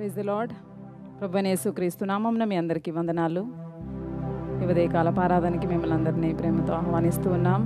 Praise the lord ప్రభునేసు క్రీస్తు నామంన మీ అందరికీ వందనాలు ఈ ఉదయకాల ఆరాధనకి మిమ్మల్ని అందరినీ ప్రేమతో ఆహ్వానిస్తూ ఉన్నాం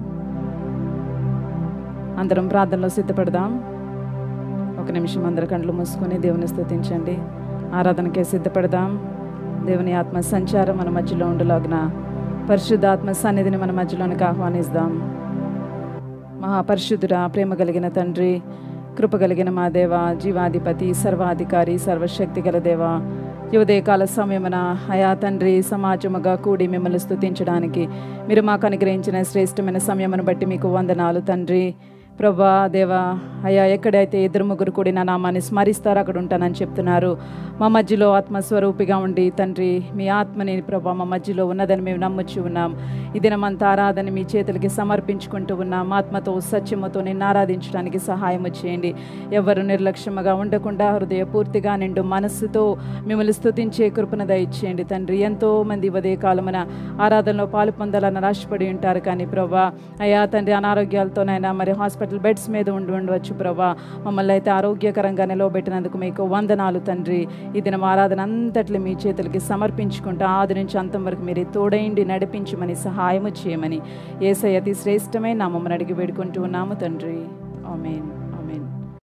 అందరం ప్రార్థనలో సిద్ధపడదాం ఒక నిమిషం అందరి కండ్లు మూసుకొని దేవుని స్తుతించండి ఆరాధనకే సిద్ధపడదాం దేవుని ఆత్మ సంచారం మన మధ్యలో ఉండులాగిన పరిశుద్ధాత్మ సన్నిధిని మన మధ్యలోనికి ఆహ్వానిస్తాం మహాపరిశుద్ధుడా ప్రేమ కలిగిన తండ్రి కృప కలిగిన మా దేవ జీవాధిపతి సర్వాధికారి సర్వశక్తి గల దేవ ఈ ఉదయకాల సమయమున అయా తండ్రి సమాజముగా కూడి మిమ్మల్ని స్తుతించడానికి మీరు మాకు అనుగ్రహించిన శ్రేష్టమైన సమయమును బట్టి మీకు వందనాలు తండ్రి ప్రభా దేవా అయ్యా ఎక్కడైతే ఇద్దరు ముగ్గురు కూడి నా నామాన్ని స్మరిస్తారో అక్కడ ఉంటానని చెప్తున్నారు మా మధ్యలో ఆత్మస్వరూపిగా ఉండి తండ్రి మీ ఆత్మని ప్రభా మా మధ్యలో ఉన్నదని మేము నమ్ముచ్చు ఉన్నాం ఈ దినమంతా ఆరాధన మీ చేతులకి సమర్పించుకుంటూ ఉన్నాం ఆత్మతో సత్యముతో నిన్ను ఆరాధించడానికి సహాయం చేయండి ఎవరు నిర్లక్ష్యముగా ఉండకుండా హృదయపూర్తిగా నిండు మనస్సుతో మిమ్మల్ని స్తుతించే కృపను దయచేయండి తండ్రి ఎంతో మంది ఉదయ కాలమున ఆరాధనలో పాలు పొందాలని ఆశపడి ఉంటారు కానీ ప్రభా అయ్యా తండ్రి అనారోగ్యాలతోనైనా మరి హాస్పిటల్ బెడ్స్ మీద ఉండి ఉండవచ్చు ప్రభా మమ్మల్ని అయితే ఆరోగ్యకరంగా నిలవబెట్టినందుకు మీకు వందనాలు తండ్రి ఈ దినం ఆరాధన అంతట్లు మీ చేతులకి సమర్పించుకుంటూ ఆది నుంచి అంతం వరకు మీరు తోడైండి నడిపించమని సహాయము చేయమని ఏసై అతి శ్రేష్టమైన నామమ్మని అడిగి వేడుకుంటూ ఉన్నాము తండ్రి ఆమెన్ ఆమెన్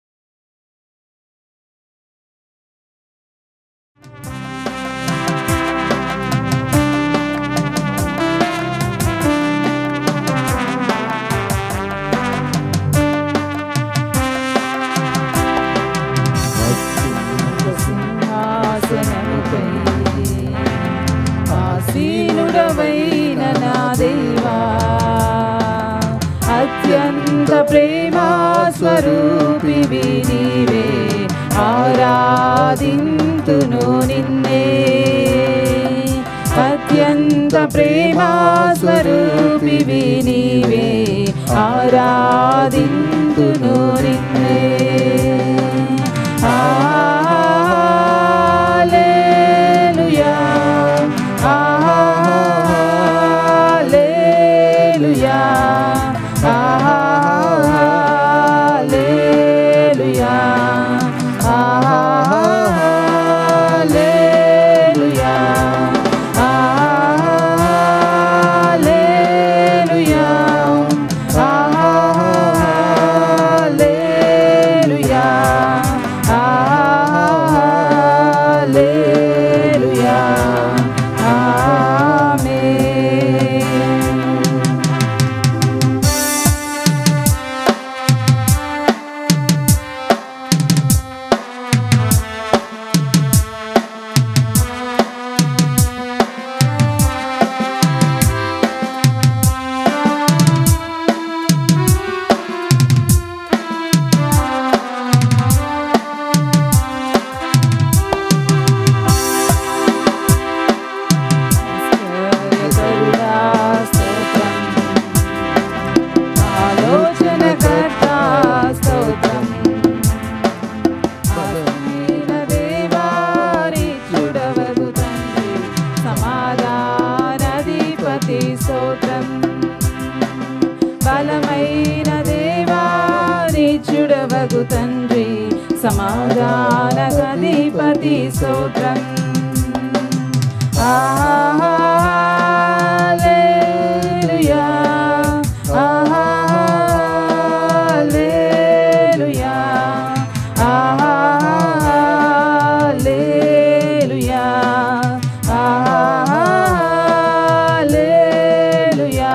సింహాసనముపై ఆసీనుడవైన నా దేవా అత్యంత ప్రేమా స్వరూపివి నీవే ఆరాధింతును నిన్నే అత్యంత ప్రేమా స్వరూపివి నీవే ఆరాధింతును నిన్నే హల్లెలూయా హల్లెలూయా హల్లెలూయా హల్లెలూయా హల్లెలూయా హల్లెలూయా హల్లెలూయా ఆమేన్ కరుణా స్తోత్రం ఆలోచనకర్త స్తోత్రం ఆత్మీయ దేవారి చూడవగు తండ్రి సమాధానాధిపతి స్తోత్రం బలమైన దేవారి చూడవగు తండ్రి సమాధానగధిపతి స్తోత్రం హల్లెలూయా హల్లెలూయా హల్లెలూయా హల్లెలూయా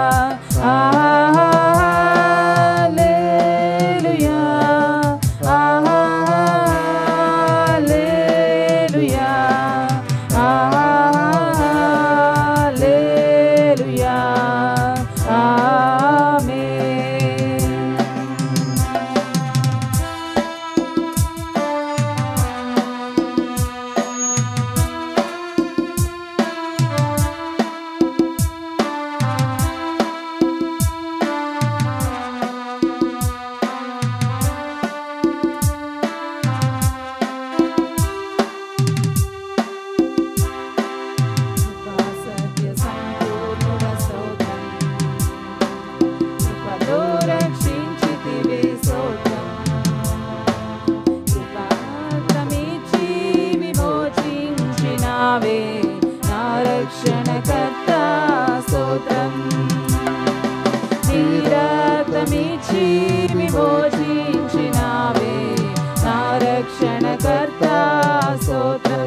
హల్లెలూయా హల్లెలూయా రక్షించినావే నా రక్షణకర్త స్తోత్రం నీ రక్తమిచ్చి విమోచించినావే నా రక్షణకర్త స్తోత్రం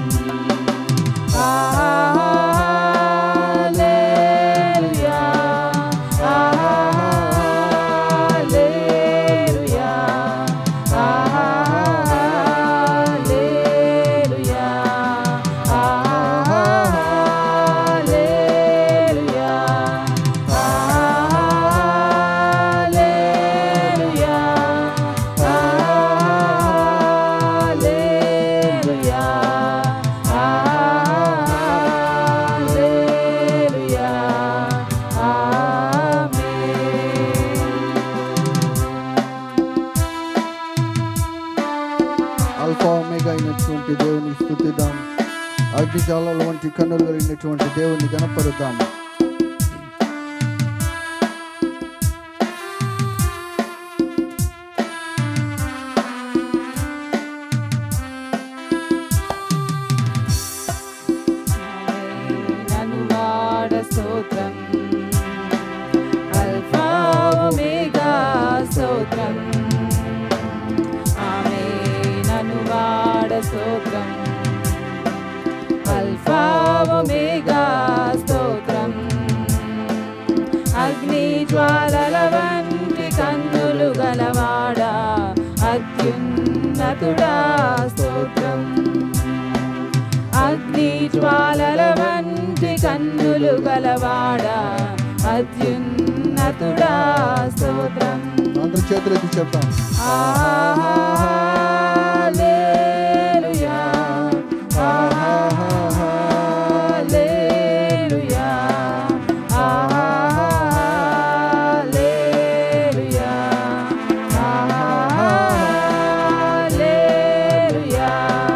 హల్లెలూయా హల్లెలూయా హల్లెలూయా హల్లెలూయా హల్లెలూయా హల్లెలూయా హల్లెలూయా ఆమేన్ అల్ఫా ఒమేగా అయినటువంటి దేవుని స్థుతిద్దాం అగ్నిజాలాల వంటి కన్నులు కలిగినటువంటి దేవుని గణపరుద్దాం నన్ను వాడ స్తోత్రం అల్ఫా ఒమేగా స్తోత్రం ఆమె నన్ను వాడ స్తోత్రం అల్ఫా ఒమేగా స్తోత్రం అగ్ని జ్వాలల వంటి కన్నులు గలవాడా అత్యున్నతుడా స్తోత్రం అగ్ని జ్వాలల వంటి కన్నులు గలవాడా అత్యున్నతుడా స్తోత్రం అందరి చేతులెత్తి చెప్తాం హల్లెలూయా హల్లెలూయా హల్లెలూయా హల్లెలూయా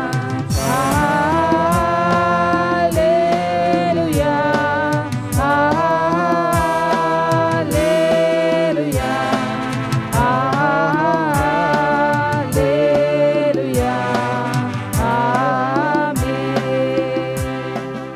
హల్లెలూయా హల్లెలూయా హల్లెలూయా ఆమేన్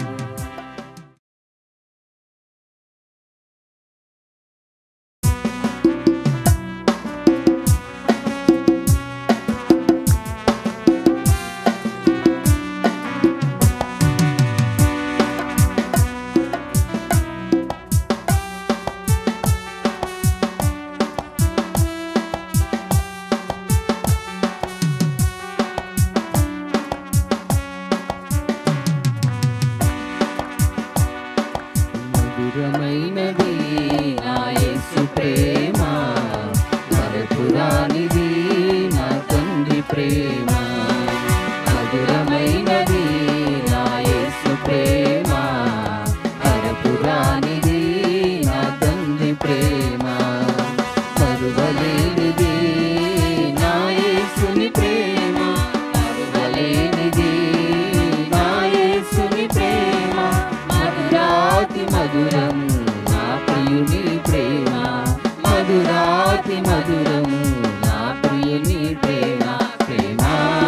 మధురమైనది నా యేసు ప్రేమ మరపురానిది నా తండ్రి ప్రేమ మధురమైనది నా యేసు ప్రేమ మరపురానిది నా తండ్రి ప్రేమ మరువలేనిది నా యేసుని ప్రేమ మరువలేనిది నా యేసుని ప్రేమ మధురాతి మధురం నా ప్రియుని ప్రేమ మధురాతి మధురం నా ప్రియుని ప్రేమ ప్రేమ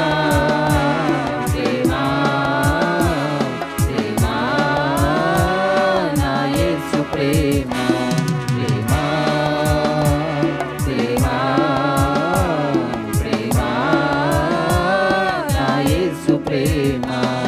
ప్రేమ ప్రేమ నా యేసు ప్రేమ ప్రేమ ప్రేమ ప్రేమ నా యేసు ప్రేమ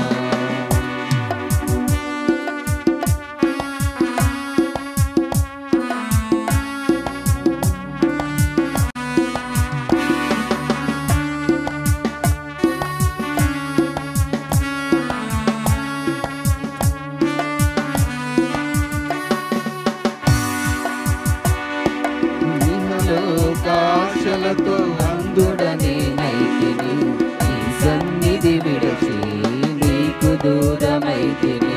కాశలతో అందుడని నైతిని ఈ సన్నిధి విడచి నీకు దూరమైతిని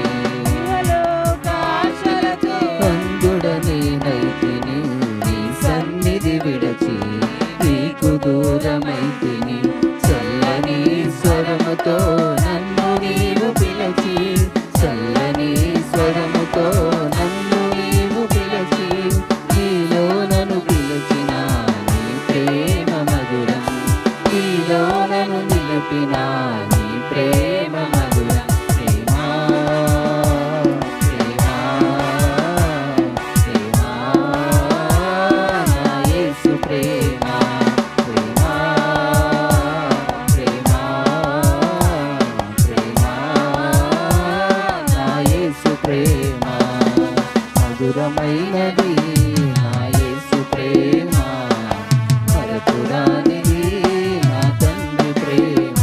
లోకాశలతో అందుడని నైతిని నీ సన్నిధి విడచి నీకు దూరమైతిని చల్లని స్వరముతో నన్ను నీవు పిలచి చల్లని స్వరముతో నన్ను నీవు పిలచి నీలో నన్ను పిలిచిన నీ ప్రేమ మధురం నీలో నన్ను నిలిపిన నీ ప్రేమ మధురం ప్రేమ మధురమైనది నా యేసు ప్రేమ మరపురానిది నా తండ్రి ప్రేమ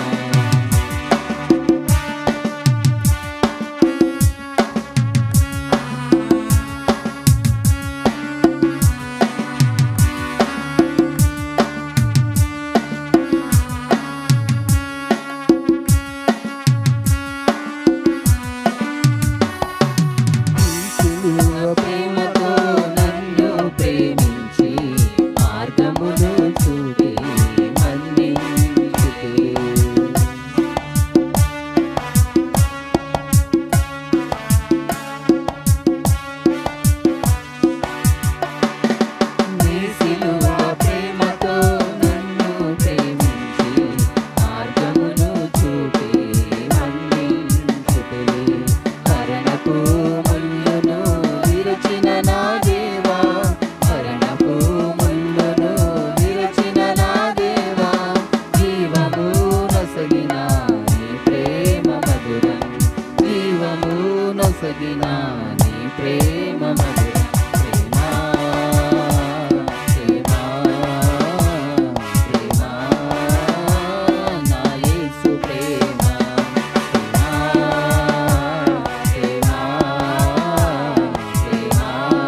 సిలువ ప్రేమతో నన్ను ప్రేమించి మార్గమును చూపి మన్నించితే నీ సిలువ ప్రేమతో నన్ను ప్రేమించి మార్గమును చూపి మన్నించితే మరణపు ముళ్ళును విరచిన నా దేవా మరణపు ముళ్ళును విరచిన నా దేవా జీవము నొసగిన నీ ప్రేమ మధురం జీవము నొసగిన నీ ప్రేమ మధురం ప్రేమా ప్రేమా ప్రేమా నా యేసు ప్రేమ ప్రేమా ప్రేమా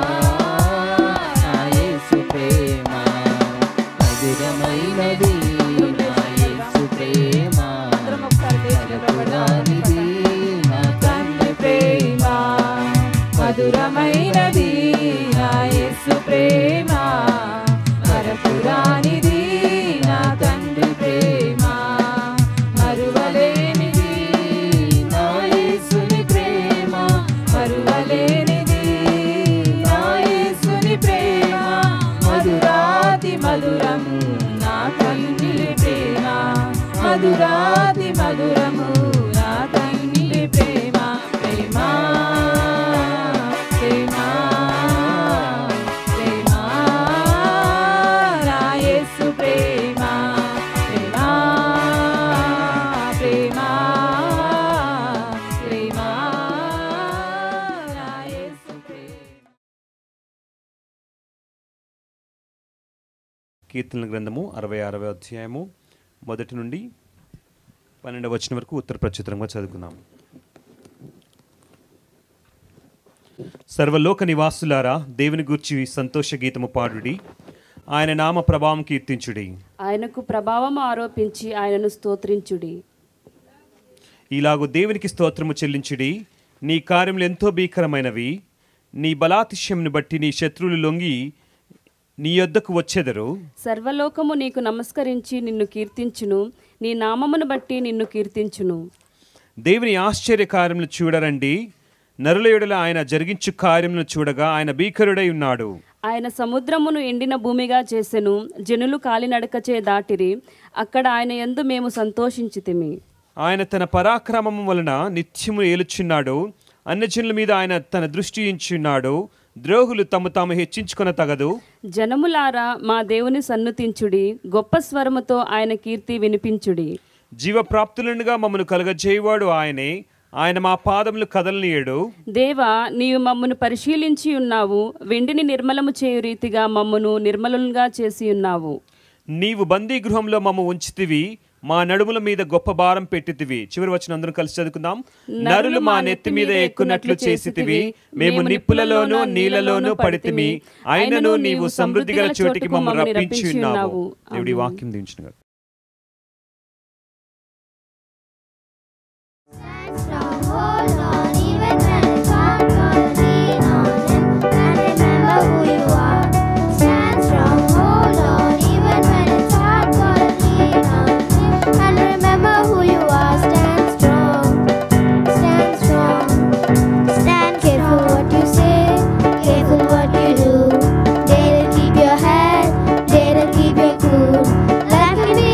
నా యేసు ప్రేమ మధురమైనది నా యేసు ప్రేమ అందరం ఒకసారి లేచి నిలబడదాం. మధురానిది నా తండ్రి ప్రేమ మధురమైనది నా యేసు ప్రేమ మరపురానిది నా తండ్రి ప్రేమ మరువలేనిది నా యేసుని ప్రేమ మరువలేనిది నా యేసుని ప్రేమ మధురాతి మధురము నా తండ్రి ప్రేమ మధురాతి మధురము నా తండ్రి ప్రేమ ప్రేమ ప్రేమ ప్రేమ నా యేసు ప్రేమ ప్రేమ ప్రేమ ప్రేమ నా యేసు ప్రేమ కీర్తనల గ్రంథము అరవై అరవై అధ్యాయము మొదటి నుండి పన్నెండవ వచ్చిన వరకు ఉత్తర ప్రచురంగా చదువుకుందాం సర్వలోక నివాసులారా దేవుని గూర్చి సంతోష గీతము పాడుడి ఆయన నామ ప్రభావం కీర్తించుడి ఆయనకు ప్రభావం ఆరోపించి ఆయనను స్తోత్రించుడి ఇలాగు దేవునికి స్తోత్రము చెల్లించుడి నీ కార్యములు ఎంతో భీకరమైనవి నీ బలాతిశయమును బట్టి నీ శత్రువులు లొంగి నీ యొద్దకు వచ్చెదరు సర్వలోకము నీకు నమస్కరించి నిన్ను కీర్తించును నీ నామమును బట్టి నిన్ను కీర్తించును దేవుని ఆశ్చర్య కార్యములు చూడరండి నరుల ఎడల ఆయన జరిగించు కార్యములను చూడగా ఆయన భీకరుడై ఉన్నాడు ఆయన సముద్రమును ఎండిన భూమిగా చేసెను జనులు కాలినడకచే దాటిరి అక్కడ ఆయన యందు మేము సంతోషించితిమి ఆయన తన పరాక్రమము వలన నిత్యము ఏలుచున్నాడు అన్యజనుల మీద ఆయన తన దృష్టి ఉంచున్నాడు ద్రోహులు తమ తాము హెచ్చించుకొన తగదు జనములారా మా దేవుని సన్నుతించుడి గొప్ప స్వరముతో ఆయన కీర్తి వినిపించుడి జీవప్రాప్తులనుగా మమ్మను కలగజేయవాడు ఆయనే ఆయన మా పాదములు కదలనీయడు దేవా నీవు మమ్మను పరిశీలించి ఉన్నావు వెండిని నిర్మలము చేయు రీతిగా మమ్మను నిర్మలుగా చేసి ఉన్నావు నీవు బందీ గృహంలో మమ్మ ఉంచితివి మా నడుముల మీద గొప్ప భారం పెట్టితివి చివరి వచ్చిన అందరం కలిసి చదువుకుందాం నరులు మా నెత్తి మీద ఎక్కున్నట్లు చేసితివి మేము నిప్పులలోనూ నీళ్లలోనూ పడితిమి అయినను నీవు సమృద్ధి గల చోటికి మమ్మల్ని రప్పించి ఉన్నావు దేవుడి వాక్యం దించిన Hold on, even when it's hard, gonna lean on him and remember who you are. Stand strong, hold on, even when it's hard, gonna lean on him and remember who you are. Stand strong, stand strong, stand careful what you say, careful what you do. Dare to keep your head, dare to keep your cool. Life can be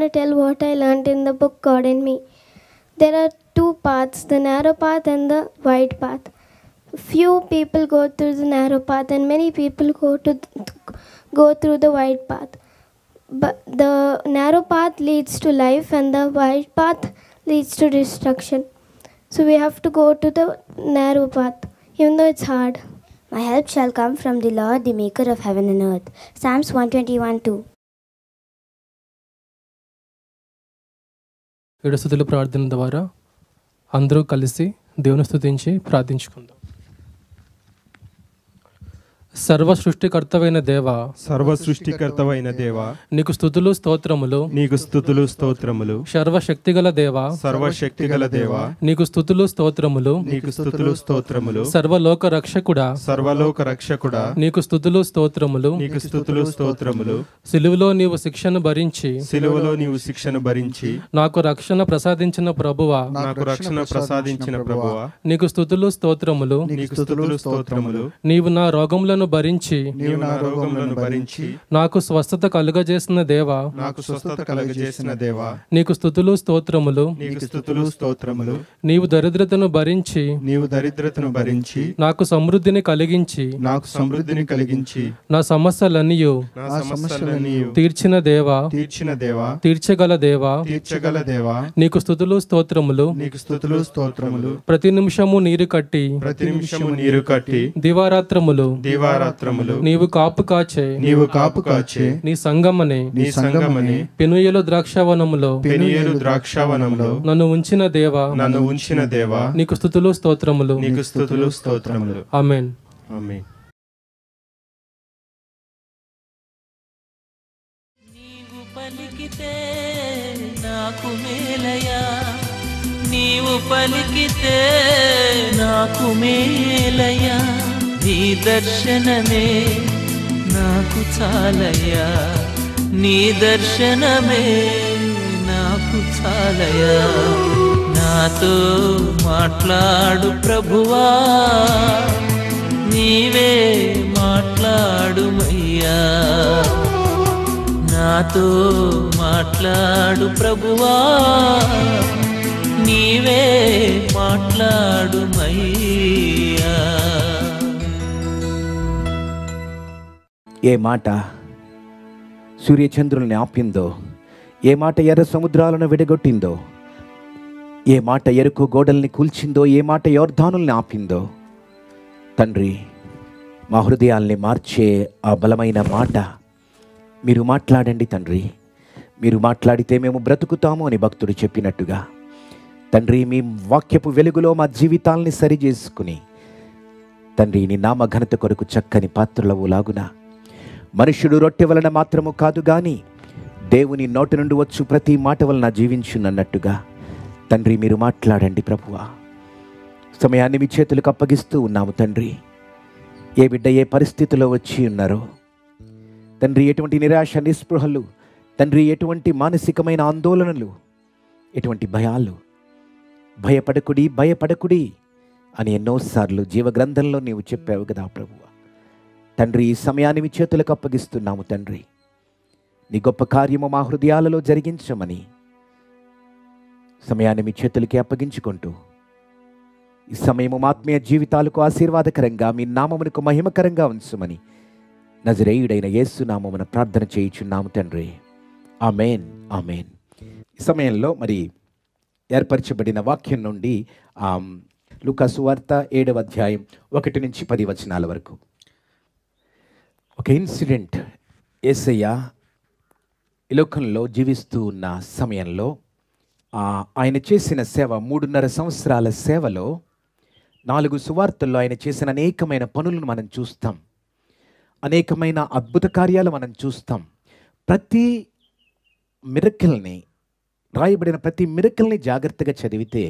I tell what I learnt in the book God in Me. There are two paths the narrow path and the wide path. Few people go through the narrow path, and many people go, to go through the wide path. But the narrow path leads to life, and the wide path leads to destruction. So we have to go to the narrow path, even though it's hard. My help shall come from the Lord, the maker of heaven and earth. Psalms 121 2. ఏడుస్తుతుల ప్రార్థన ద్వారా అందరూ కలిసి దేవుని స్తుతించి ప్రార్థించుకుందాం సర్వ సృష్టికర్తవైన దేవ సర్వ సృష్టికర్తవైన దేవ నీకు స్థుతులు స్తోత్రములు నీకు స్థుతులు స్తోత్రములు సర్వశక్తిగల దేవ సర్వశక్తిగల దేవ నీకు స్థుతులు స్తోత్రములు నీకు స్థుతులు స్తోత్రములు సర్వలోక రక్షకుడా సర్వలోక రక్షకుడా నీకు స్థుతులు స్తోత్రములు నీకు స్థుతులు స్తోత్రములు సిలువలో నీవు శిక్షను భరించి సిలువలో నీవు శిక్షను భరించి నాకు రక్షణ ప్రసాదించిన ప్రభువా నాకు రక్షణ ప్రసాదించిన ప్రభువా నీకు స్థుతులు స్తోత్రములు నీకు స్థుతులు స్తోత్రములు నీవు నా రోగములను భరించి నీవు నా రోగములను భరించి నాకు స్వస్థత కలుగజేసిన దేవా నాకు స్వస్థత కలుగజేసిన దేవా నీకు స్థుతులు స్తోత్రములు నీకు స్థుతులు స్తోత్రములు నీవు దరిద్రతను భరించి నీవు దరిద్రతను భరించి నాకు సమృద్ధిని కలిగించి నాకు సమృద్ధిని కలిగించి నా సమస్యలన్నీ నా సమస్యలన్నీ తీర్చిన దేవా తీర్చిన దేవా తీర్చగల దేవా తీర్చగల దేవా నీకు స్థుతులు స్తోత్రములు నీకు స్థుతులు స్తోత్రములు ప్రతి నిమిషము నీరు కట్టి ప్రతి నిమిషము నీరు కట్టి దివారాత్రములు దీవారాత్రములు నీవు కాపు కాచే నీవు కాపు కాచే నీ సంగమనే నీ సంగమని పెనుయలు ద్రాక్షవనములో పెనియేలు ద్రాక్షావనంలో నన్ను ఉంచిన దేవా నన్ను ఉంచిన దేవా నీకు స్థుతులు స్తోత్రములు నీకు స్థుతులు స్తోత్రములు ఆమెన్ ఆమేన్ నీవు పలికితే నాకు మేలయా నీవు పలికితే నాకు మేలయా నీ దర్శనమే నాకు చాలయా నీ దర్శనమే నాకు చాలయా నాతో మాట్లాడు ప్రభువా నీవే మాట్లాడుమయ్యా నాతో మాట్లాడు ప్రభువా నీవే మాట్లాడుమయ్యా ఏ మాట సూర్యచంద్రుల్ని ఆపిందో ఏ మాట ఎర్ర సముద్రాలను విడగొట్టిందో ఏ మాట ఎరుకు గోడల్ని కూల్చిందో ఏ మాట యోర్ధానుల్ని ఆపిందో తండ్రి మా హృదయాల్ని మార్చే ఆ బలమైన మాట మీరు మాట్లాడండి తండ్రి మీరు మాట్లాడితే మేము బ్రతుకుతాము అని భక్తుడు చెప్పినట్టుగా తండ్రి మీ వాక్యపు వెలుగులో మా జీవితాల్ని సరిచేసుకుని తండ్రి నీ నామ ఘనత కొరకు చక్కని పాత్రలవు లాగున మనుష్యుడు రొట్టె వలన మాత్రము కాదు గాని దేవుని నోటి నుండి వచ్చు ప్రతి మాట వలన జీవించునన్నట్టుగా తండ్రి మీరు మాట్లాడండి ప్రభువా సమయాన్ని మీ చేతులకు అప్పగిస్తూ ఉన్నాము తండ్రి ఏ బిడ్డ ఏ పరిస్థితిలో వచ్చి ఉన్నారో తండ్రి ఎటువంటి నిరాశ నిస్పృహలు తండ్రి ఎటువంటి మానసికమైన ఆందోళనలు ఎటువంటి భయాలు భయపడకుడి భయపడకుడి అని ఎన్నోసార్లు జీవగ్రంథంలో నీవు చెప్పావు కదా ప్రభువ తండ్రి ఈ సమయాన్ని మీ చేతులకు అప్పగిస్తున్నాము తండ్రి నీ గొప్ప కార్యము మా హృదయాలలో జరిగించమని సమయాన్ని మీ చేతులకి అప్పగించుకుంటూ ఈ సమయము మా ఆత్మీయ జీవితాలకు ఆశీర్వాదకరంగా మీ నామమునకు మహిమకరంగా ఉంచమని నజరేయుడైన యేసు నామమున ప్రార్థన చేయుచున్నాము తండ్రి ఆమెన్ ఆమెన్ ఈ సమయంలో మరి ఏర్పరచబడిన వాక్యం నుండి ఆమ్, లూకాసు వార్త ఏడవ అధ్యాయం ఒకటి నుంచి పది వచనాల వరకు ఒక ఇన్సిడెంట్ ఏసయ్య ఈ లోకంలో జీవిస్తూ ఉన్న సమయంలో ఆ, ఆయన చేసిన సేవ మూడున్నర సంవత్సరాల సేవలో నాలుగు సువార్తల్లో ఆయన చేసిన అనేకమైన పనులను మనం చూస్తాం అనేకమైన అద్భుత కార్యాలు మనం చూస్తాం ప్రతి మిరకల్ని రాయబడిన ప్రతి మిరకల్ని జాగ్రత్తగా చదివితే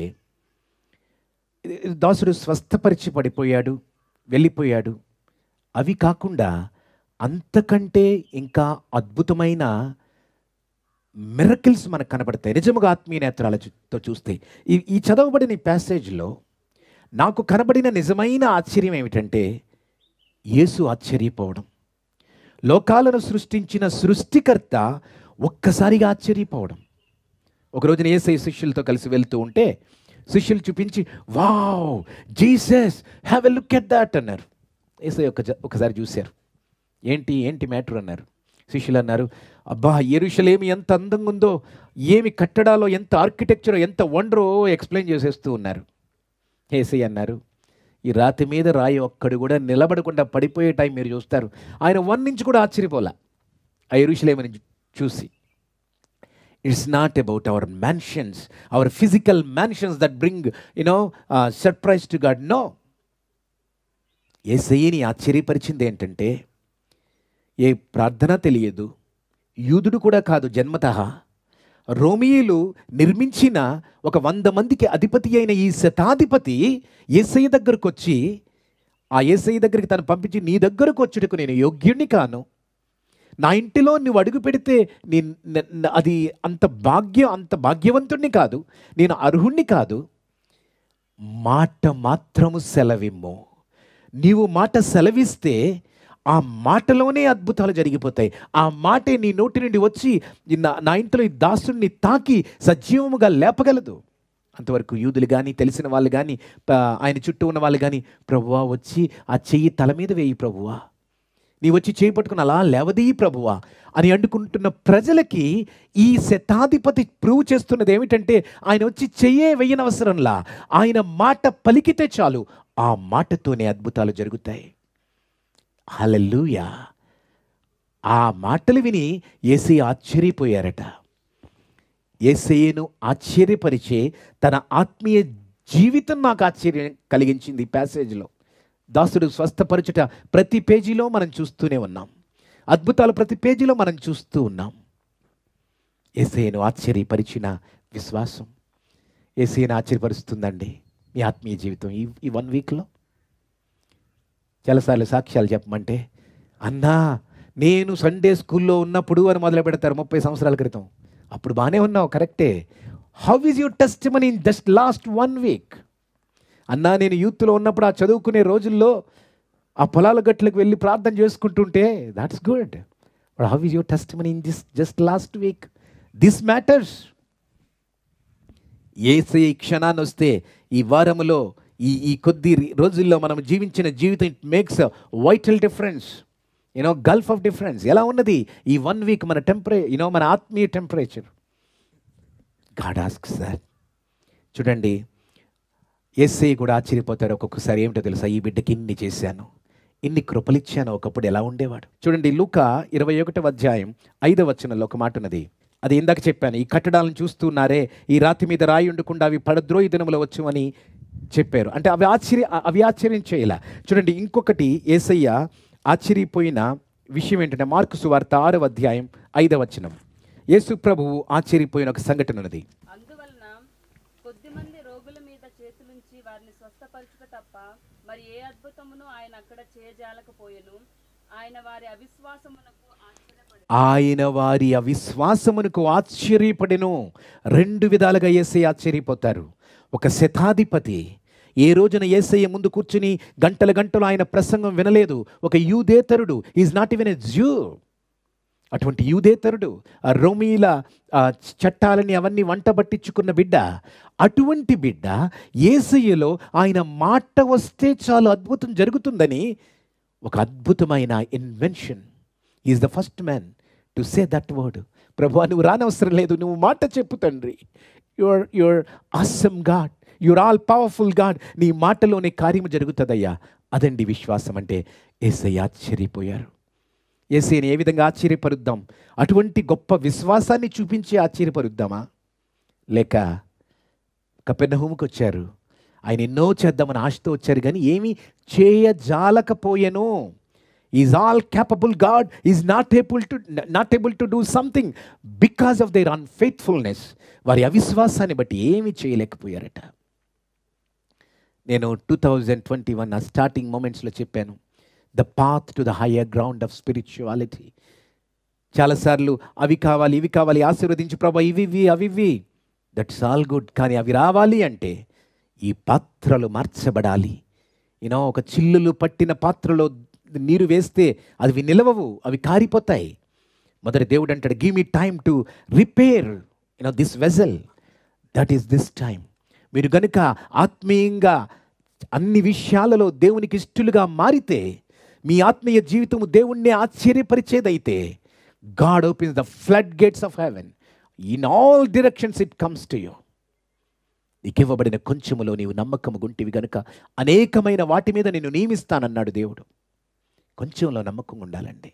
దాసుడు స్వస్థపరిచి పడిపోయాడు వెళ్ళిపోయాడు అవి కాకుండా అంతకంటే ఇంకా అద్భుతమైన మిరకిల్స్ మనకు కనబడతాయి నిజముగా ఆత్మీయ నేత్రాలతో చూస్తే ఈ ఈ చదవబడిన ఈ ప్యాసేజ్లో నాకు కనబడిన నిజమైన ఆశ్చర్యం ఏమిటంటే యేసు ఆశ్చర్యపోవడం లోకాలను సృష్టించిన సృష్టికర్త ఒక్కసారిగా ఆశ్చర్యపోవడం ఒక రోజున ఏసై శిష్యులతో కలిసి వెళ్తూ ఉంటే శిష్యులు చూపించి wow Jesus have a look at that అన్నారు ఏసై ఒక ఒకసారి చూశారు ఏంటి ఏంటి మ్యాటర్ అన్నారు శిష్యులు అన్నారు అబ్బా ఎరుషలేమి ఎంత అందంగా ఉందో ఏమి కట్టడాలో ఎంత ఆర్కిటెక్చర్ ఎంత వండరో ఎక్స్ప్లెయిన్ చేసేస్తూ ఉన్నారు ఏసై అన్నారు ఈ రాతి మీద రాయి ఒక్కడు కూడా నిలబడకుండా పడిపోయే టైం మీరు చూస్తారు ఆయన వన్ నుంచి కూడా ఆశ్చర్యపోలా ఆ ఎరుషలేమని చూసి it's not about our mansions our physical mansions that bring you know surprise to God no ఏసయ్యని ఆశ్చర్యపరిచింది ఏంటంటే ఏ ప్రార్థన తెలియదు యూదుడు కూడా కాదు జన్మతః రోమియోలు నిర్మించిన ఒక వంద మందికి అధిపతి అయిన ఈ శతాధిపతి ఏసయ్య దగ్గరకు వచ్చి ఆ ఏసయ్య దగ్గరికి తను పంపించి నీ దగ్గరకు వచ్చుటకు నేను యోగ్యుణ్ణి కాను నా ఇంటిలో నువ్వు అడుగు పెడితే నీ న- న- అది అంత భాగ్యం అంత భాగ్యవంతుణ్ణి కాదు నేను అర్హుణ్ణి కాదు మాట మాత్రము సెలవిమ్ము నీవు మాట సెలవిస్తే ఆ మాటలోనే అద్భుతాలు జరిగిపోతాయి ఆ మాటే నీ నోటి నుండి వచ్చి నా నా ఇంట్లో ఈ దాసుడిని తాకి సజీవముగా లేపగలదు అంతవరకు యూదులు కానీ తెలిసిన వాళ్ళు కానీ ఆయన చుట్టూ ఉన్న వాళ్ళు కానీ ప్రభువా వచ్చి ఆ చెయ్యి తల మీద వేయి ప్రభువా నీ వచ్చి చేయి పట్టుకుని అలా లేవదీయి ప్రభువా అని అంటుకుంటున్న ప్రజలకి ఈ శతాధిపతి ప్రూవ్ చేస్తున్నది ఏమిటంటే ఆయన వచ్చి చెయ్యే వెయ్యనవసరంలా ఆయన మాట పలికితే చాలు ఆ మాటతోనే అద్భుతాలు జరుగుతాయి హల్లెలూయా ఆ మాటలు విని ఏసీ ఆశ్చర్యపోయారట ఏసయ్యను ఆశ్చర్యపరిచే తన ఆత్మీయ జీవితం నాకు ఆశ్చర్యం కలిగించింది ఈ ప్యాసేజ్లో దాసుడు స్వస్థపరచుట ప్రతి పేజీలో మనం చూస్తూనే ఉన్నాం అద్భుతాలు ప్రతి పేజీలో మనం చూస్తూ ఉన్నాం ఏసయ్యను ఆశ్చర్యపరిచిన విశ్వాసం ఏసయ్యను ఆశ్చర్యపరుస్తుందండి మీ ఆత్మీయ జీవితం ఈ ఈ వన్ వీక్లో చాలాసార్లు సాక్ష్యాలు చెప్పమంటే అన్నా నేను సండే స్కూల్లో ఉన్నప్పుడు అని మొదలు పెడతారు ముప్పై సంవత్సరాల క్రితం అప్పుడు బాగానే ఉన్నావు కరెక్టే how is your testimony in just last one week అన్నా నేను యూత్లో ఉన్నప్పుడు ఆ చదువుకునే రోజుల్లో ఆ పొలాల గట్లకు వెళ్ళి ప్రార్థన చేసుకుంటుంటే that's good but how is your testimony in this just last week this matters ఏసే ఈ క్షణాన్ని వస్తే ఈ వారములో ఈ ఈ కొద్ది రోజుల్లో మనం జీవించిన జీవితం it makes vital difference you know gulf of difference ఎలా ఉన్నది ఈ వన్ వీక్ మన టెంపరే యూనో మన ఆత్మీయ టెంపరేచర్ గాడ్ ఆస్క్ సార్ చూడండి ఎస్ఐ కూడా ఆశ్చర్యపోతారు ఒక్కొక్కసారి ఏమిటో తెలుసా ఈ బిడ్డకి ఇన్ని చేశాను ఇన్ని కృపలిచ్చాను ఒకప్పుడు ఎలా ఉండేవాడు చూడండి లూక ఇరవై ఒకటవ అధ్యాయం ఐదవ వచనంలో ఒక మాట ఉన్నది అది ఇందాక చెప్పాను ఈ కట్టడాలను చూస్తున్నారే ఈ రాతి మీద రాయి ఉండకుండా అవి పడద్రోయి దినములో వచ్చు అని చెప్పారు అంటే అవి ఆశ్చర్య అవి ఆశ్చర్యం చేయలే చూడండి ఇంకొకటి ఏసయ్య ఆశ్చర్యపోయిన విషయం ఏంటంటే మార్కు సువార్త ఆరవ అధ్యాయం ఐదవ వచనం యేసు ప్రభువు ఆశ్చర్యపోయిన ఒక సంఘటన ఉన్నది అందువలన కొద్దిమంది రోగుల మీద చేతులుంచి వారిని స్వస్థపరచుట తప్ప మరి ఏ అద్భుతమును ఆయన అక్కడ చేయజాలకపోయెను ఆయన వారి అవిశ్వాసమునకు ఆశ్చర్యపడి ఆయన వారి అవిశ్వాసమునకు ఆశ్చర్యపడెను రెండు విధాలుగా ఏసై ఆశ్చర్యపోతారు ఒక శతాధిపతి ఏ రోజున ఏసయ్య ముందు కూర్చుని గంటల గంటలు ఆయన ప్రసంగం వినలేదు ఒక యూదేతరుడు is not even a Jew అటువంటి యూదేతరుడు ఆ రోమీల ఆ చట్టాలని అవన్నీ వంట పట్టించుకున్న బిడ్డ అటువంటి బిడ్డ ఏసయ్యలో ఆయన మాట వస్తే చాలు అద్భుతం జరుగుతుందని ఒక అద్భుతమైన invention is the first man to say that word ప్రభు నువ్వు రానవసరం లేదు నువ్వు మాట చెప్పు తండ్రి your your awesome God your all powerful God నీ మాటలోనే కార్యము జరుగుతుందయ్యా అదండి విశ్వాసం అంటే ఏసయ్య ఆశ్చర్యపోయారు ఏసైని ఏ విధంగా ఆశ్చర్యపరుద్దాం అటువంటి గొప్ప విశ్వాసాన్ని చూపించి ఆశ్చర్యపరుద్దామా లేక కపెర్నహూముకు వచ్చారు ఆయన ఎన్నో చేద్దామని ఆశతో వచ్చారు కానీ ఏమీ చేయజాలకపోయెను is all capable God is not able to not able to do something because of their unfaithfulness వారి అవిశ్వాసాన్ని బట్టి ఏమీ చేయలేకపోయారట నేను టూ థౌజండ్ ట్వంటీ వన్ ఆ స్టార్టింగ్ మూమెంట్స్లో చెప్పాను the path to the higher ground of spirituality చాలాసార్లు అవి కావాలి ఇవి కావాలి ఆశీర్వదించి ప్రభా ఇవి ఇవి అవి ఇవి దట్స్ ఆల్ గుడ్ కానీ అవి రావాలి అంటే ఈ పాత్రలు మార్చబడాలి యూనో ఒక చిల్లులు పట్టిన పాత్రలో నీరు వేస్తే అవి నిలవవు అవి కారిపోతాయి మొదటి దేవుడు అంటాడు give me time to repair you know this vessel that is this time మీరు గనుక ఆత్మీయంగా అన్ని విషయాలలో దేవునికి ఇష్టలుగా మారితే మీ ఆత్మీయ జీవితము దేవుణ్ణి ఆశ్చర్యపరిచేదైతే God opens the flood gates of heaven in all directions it comes to you నీకు ఇవ్వబడిన కొంచెములో నీవు నమ్మకము గుంటివి గనుక అనేకమైన వాటి మీద నేను నియమిస్తానన్నాడు దేవుడు కొంచెంలో నమ్మకం ఉండాలండి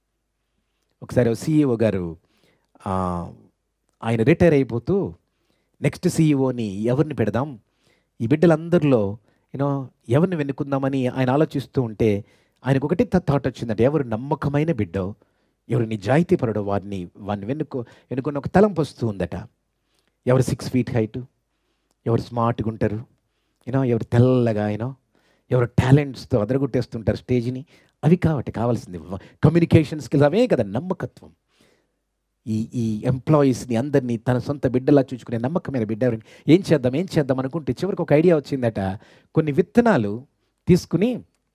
ఒకసారి సీఈఓ గారు ఆ, ఆయన రిటైర్ అయిపోతూ నెక్స్ట్ సీఈఓని ఎవరిని పెడదాం ఈ బిడ్డలందరిలో యూనో ఎవరిని వెనుకుందామని ఆయన ఆలోచిస్తూ ఉంటే ఆయనకు ఒకటి థాట్ వచ్చిందంటే ఎవరు నమ్మకమైన బిడ్డో ఎవరు నిజాయితీపరుడో వారిని వారిని వెనుకో వెనుకున్న ఒక తలంపు వస్తూ ఉందట ఎవరు సిక్స్ ఫీట్ హైట్ ఎవరు స్మార్ట్గా ఉంటారు యూనో ఎవరు తెల్లగా యూనో ఎవరు టాలెంట్స్తో అదరగొట్టేస్తుంటారు స్టేజ్ని అవి కాబట్టి కావాల్సింది కమ్యూనికేషన్ స్కిల్స్ అవే కదా నమ్మకత్వం ఈ ఈ ఎంప్లాయీస్ని అందరినీ తన సొంత బిడ్డలా చూసుకునే నమ్మకమైన బిడ్డ ఎవరిని ఏం చేద్దాం ఏం చేద్దాం అనుకుంటే చివరికి ఒక ఐడియా వచ్చిందట కొన్ని విత్తనాలు తీసుకుని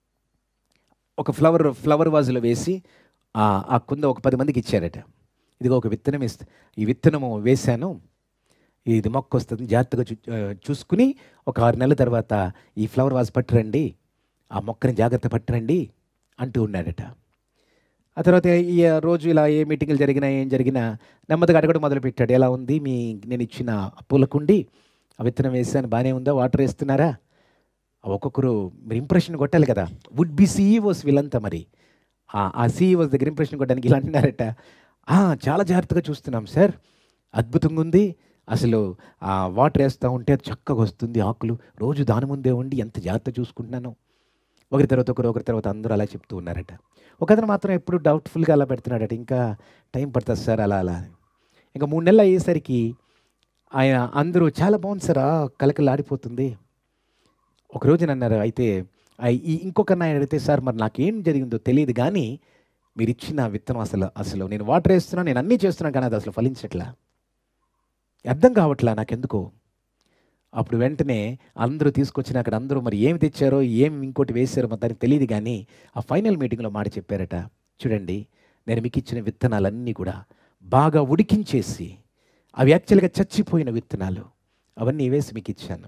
ఒక ఫ్లవర్ ఫ్లవర్ వాజులో వేసి ఆ ఆ కుంద ఒక పది మందికి ఇచ్చారట ఇదిగో ఒక విత్తనం ఇస్తా ఈ విత్తనము వేశాను ఇది మొక్క వస్తుంది జాగ్రత్తగా చూ ఆ, చూసుకుని ఒక ఆరు నెలల తర్వాత ఈ ఫ్లవర్ వాజ్ పట్టురండి ఆ మొక్కని జాగ్రత్త పట్టురండి అంటూ ఉన్నాడట ఆ తర్వాత ఈ రోజు ఇలా ఏ మీటింగ్లు జరిగినా ఏం జరిగినా నెమ్మదిగా అడగడం మొదలుపెట్టాడు ఎలా ఉంది మీ నేను ఇచ్చిన పూల కుండి ఆ విత్తనం వేసాను బాగానే ఉందా వాటర్ వేస్తున్నారా ఆ ఒక్కొక్కరు మీరు ఇంప్రెషన్ కొట్టాలి కదా వుడ్ బి సీఈఓస్ వీళ్ళంతా మరి ఆ- ఆ సీఈఓస్ దగ్గర ఇంప్రెషన్ కొట్టడానికి ఇలా అంటున్నారట "ఆ, చాలా జాగ్రత్తగా చూస్తున్నాం సార్ అద్భుతంగా ఉంది అసలు ఆ వాటర్ వేస్తూ ఉంటే అది చక్కగా వస్తుంది ఆకులు రోజు దాని ముందే ఉండి ఎంత జాగ్రత్త చూసుకుంటున్నాను ఒకరి తర్వాత ఒకరు ఒకరి తర్వాత అందరూ అలా చెప్తూ ఉన్నారట ఒకతను మాత్రం ఎప్పుడు డౌట్ఫుల్గా అలా పెడుతున్నాడట ఇంకా టైం పడుతుంది సార్ అలా అలా అని. ఇంకా మూడు నెలలు అయ్యేసరికి ఆయన అందరూ చాలా బాగుంది సార్ ఆ, కలకలాడిపోతుంది ఒక రోజున అన్నారు అయితే ఆ, ఈ ఇంకొక ఆయన అడిగితే సార్ మరి నాకేం జరిగిందో తెలియదు కానీ మీరు ఇచ్చిన విత్తనం అసలు అసలు నేను వాటర్ వేస్తున్నా నేను అన్నీ చేస్తున్నాను కానీ అది అసలు ఫలించట్లా అర్థం కావట్లా నాకెందుకో అప్పుడు వెంటనే అందరూ తీసుకొచ్చిన అక్కడ అందరూ మరి ఏమి తెచ్చారో ఏం ఇంకోటి వేశారో మరి దానికి తెలియదు కానీ ఆ ఫైనల్ మీటింగ్లో మాట చెప్పారట చూడండి నేను మీకు ఇచ్చిన విత్తనాలన్నీ కూడా బాగా ఉడికించేసి అవి యాక్చువల్గా చచ్చిపోయిన విత్తనాలు అవన్నీ వేసి మీకు ఇచ్చాను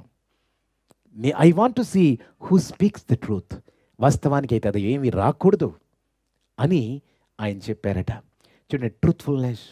I want to see who speaks the truth వాస్తవానికి అయితే అది ఏమీ రాకూడదు అని ఆయన చెప్పారట చూడండి ట్రూత్ఫుల్నెస్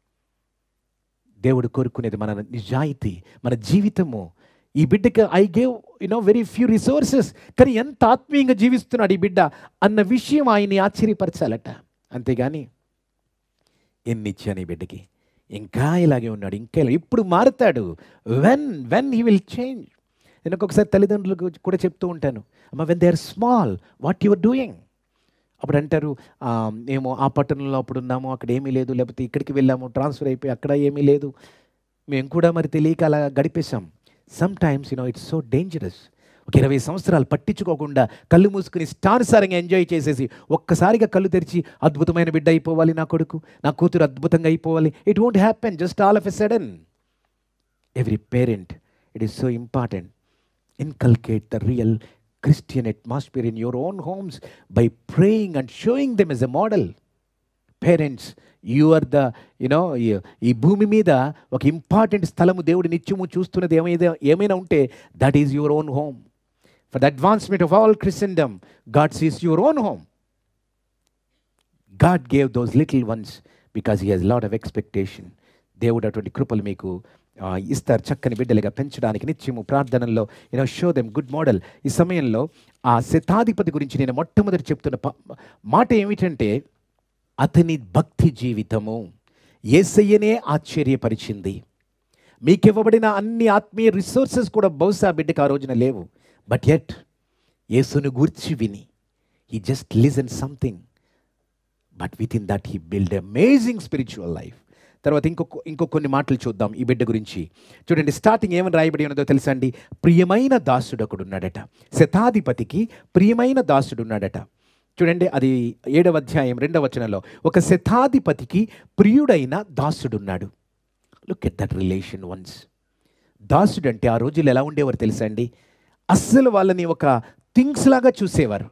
దేవుడు కోరుకునేది మన నిజాయితీ మన జీవితము ఈ బిడ్డకి I gave you know very few resources కానీ ఎంత ఆత్మీయంగా జీవిస్తున్నాడు ఈ బిడ్డ అన్న విషయం ఆయన్ని ఆశ్చర్యపరచాలట అంతేగాని ఎన్ని ఇచ్చాను ఈ బిడ్డకి ఇంకా ఇలాగే ఉన్నాడు ఇంకా ఇలా ఇప్పుడు మారుతాడు when when he will change నేను ఒక్కొక్కసారి తల్లిదండ్రులకు కూడా చెప్తూ ఉంటాను అమ్మ when they are small what your doing అప్పుడు అంటారు "ఆ, మేము ఆ పట్టణంలో అప్పుడు ఉన్నాము అక్కడ ఏమీ లేదు లేకపోతే ఇక్కడికి వెళ్ళాము ట్రాన్స్ఫర్ అయిపోయి అక్కడ ఏమీ లేదు మేము కూడా మరి తెలియక అలా గడిపేశాం sometimes you know it's so dangerous ఒక ఇరవై సంవత్సరాలు పట్టించుకోకుండా కళ్ళు మూసుకుని ఇష్టానుసారంగా ఎంజాయ్ చేసేసి ఒక్కసారిగా కళ్ళు తెరిచి అద్భుతమైన బిడ్డ అయిపోవాలి నా కొడుకు నా కూతురు అద్భుతంగా అయిపోవాలి it won't happen just all of a sudden every parent it is so important inculcate the real Christian atmosphere in your own homes by praying and showing them as a model. Parents you are the you know ఈ భూమి మీద ఒక important స్థలము దేవుడు నిత్యము చూస్తున్నది ఏమైనా ఏమైనా ఉంటే that is your own home for the advancement of all Christendom God sees your own home God gave those little ones because he has lot of expectation దేవుడు అటువంటి కృపలు మీకు ఆ, ఇస్తారు చక్కని బిడ్డలుగా పెంచడానికి నిత్యము ప్రార్థనల్లో you know show them good model ఈ సమయంలో ఆ శతాధిపతి గురించి నేను మొట్టమొదటి చెప్తున్న ప- మాట ఏమిటంటే అతని భక్తి జీవితము ఏసయ్యనే ఆశ్చర్యపరిచింది మీకివ్వబడిన అన్ని ఆత్మీయ రిసోర్సెస్ కూడా బహుశా బిడ్డకు ఆ రోజున లేవు బట్ ఎట్ యేసును గూర్చి విని he just listen something but within that he build amazing spiritual life తర్వాత ఇంకొక ఇంకో కొన్ని మాటలు చూద్దాం ఈ బిడ్డ గురించి చూడండి స్టార్టింగ్ ఏమని రాయబడి ఉన్నదో తెలుసా అండి ప్రియమైన దాసుడు ఒకడు ఉన్నాడట శతాధిపతికి ప్రియమైన దాసుడు ఉన్నాడట చూడండి అది ఏడవ అధ్యాయం రెండవ వచనంలో ఒక శతాధిపతికి ప్రియుడైన దాసుడున్నాడు look at that relation once దాసుడు అంటే ఆ రోజులు ఎలా ఉండేవారు తెలుసా అండి అస్సలు వాళ్ళని ఒక థింగ్స్ లాగా చూసేవారు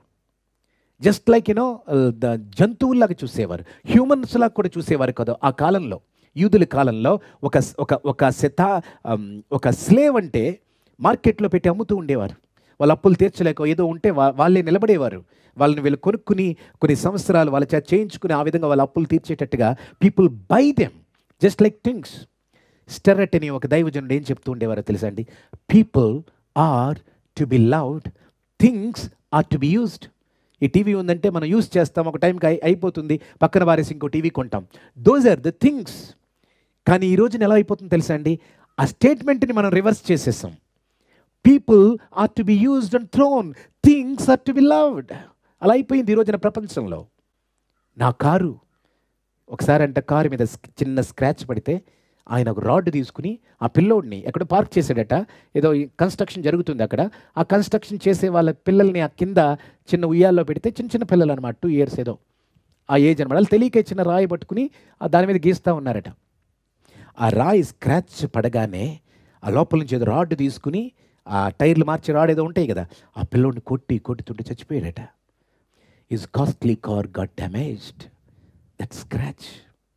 జస్ట్ లైక్ యూనో ద జంతువుల్లాగా చూసేవారు హ్యూమన్స్ లాగా కూడా చూసేవారు కదా ఆ కాలంలో యూదుల కాలంలో ఒక ఒక ఒక శత అమ్, ఒక స్లేవ్ అంటే మార్కెట్లో పెట్టి అమ్ముతూ ఉండేవారు వాళ్ళ అప్పులు తీర్చలేక ఏదో ఉంటే వా- వాళ్ళే నిలబడేవారు వాళ్ళని వీళ్ళు కొనుక్కుని కొన్ని సంవత్సరాలు వాళ్ళ చేత చేయించుకుని ఆ విధంగా వాళ్ళ అప్పులు తీర్చేటట్టుగా people by them just like things స్టెరట్ అని ఒక దైవజనుడు ఏం చెప్తూ ఉండేవారో తెలుసా అండి people are to be loved things are to be used ఈ టీవీ ఉందంటే మనం యూస్ చేస్తాం ఒక టైంకి అయి- అయిపోతుంది పక్కన వారేసి ఇంకో టీవీ కొంటాం దోస్ ఆర్ ద థింగ్స్ కానీ ఈ రోజున ఎలా అయిపోతుంది తెలుసా అండి ఆ స్టేట్మెంట్ని మనం రివర్స్ చేసేసాం people are to be used and thrown things are to be loved అలా అయిపోయింది ఈ రోజున ప్రపంచంలో నా కారు ఒకసారి అంట కారు మీద స్క్- చిన్న స్క్రాచ్ పడితే ఆయన ఒక రాడ్ తీసుకుని ఆ పిల్లోడిని ఎక్కడ పార్క్ చేశాడట ఏదో కన్స్ట్రక్షన్ జరుగుతుంది అక్కడ ఆ కన్స్ట్రక్షన్ చేసే వాళ్ళ పిల్లల్ని ఆ కింద చిన్న ఉయ్యాల్లో పెడితే చిన్న చిన్న పిల్లలు అనమాట టూ ఇయర్స్ ఏదో ఆ ఏజ్ అనమాట వాళ్ళు తెలియక చిన్న రాయి పట్టుకుని ఆ దాని మీద గీస్తూ ఉన్నారట ఆ రాయి స్క్రాచ్ పడగానే ఆ లోపల నుంచి ఏదో రాడ్ తీసుకుని ఆ టైర్లు మార్చే రాడ్ ఏదో ఉంటాయి కదా ఆ పిల్లోడిని కొట్టి కొట్టుతుంటే చచ్చిపోయాడట is costly car got damaged that scratch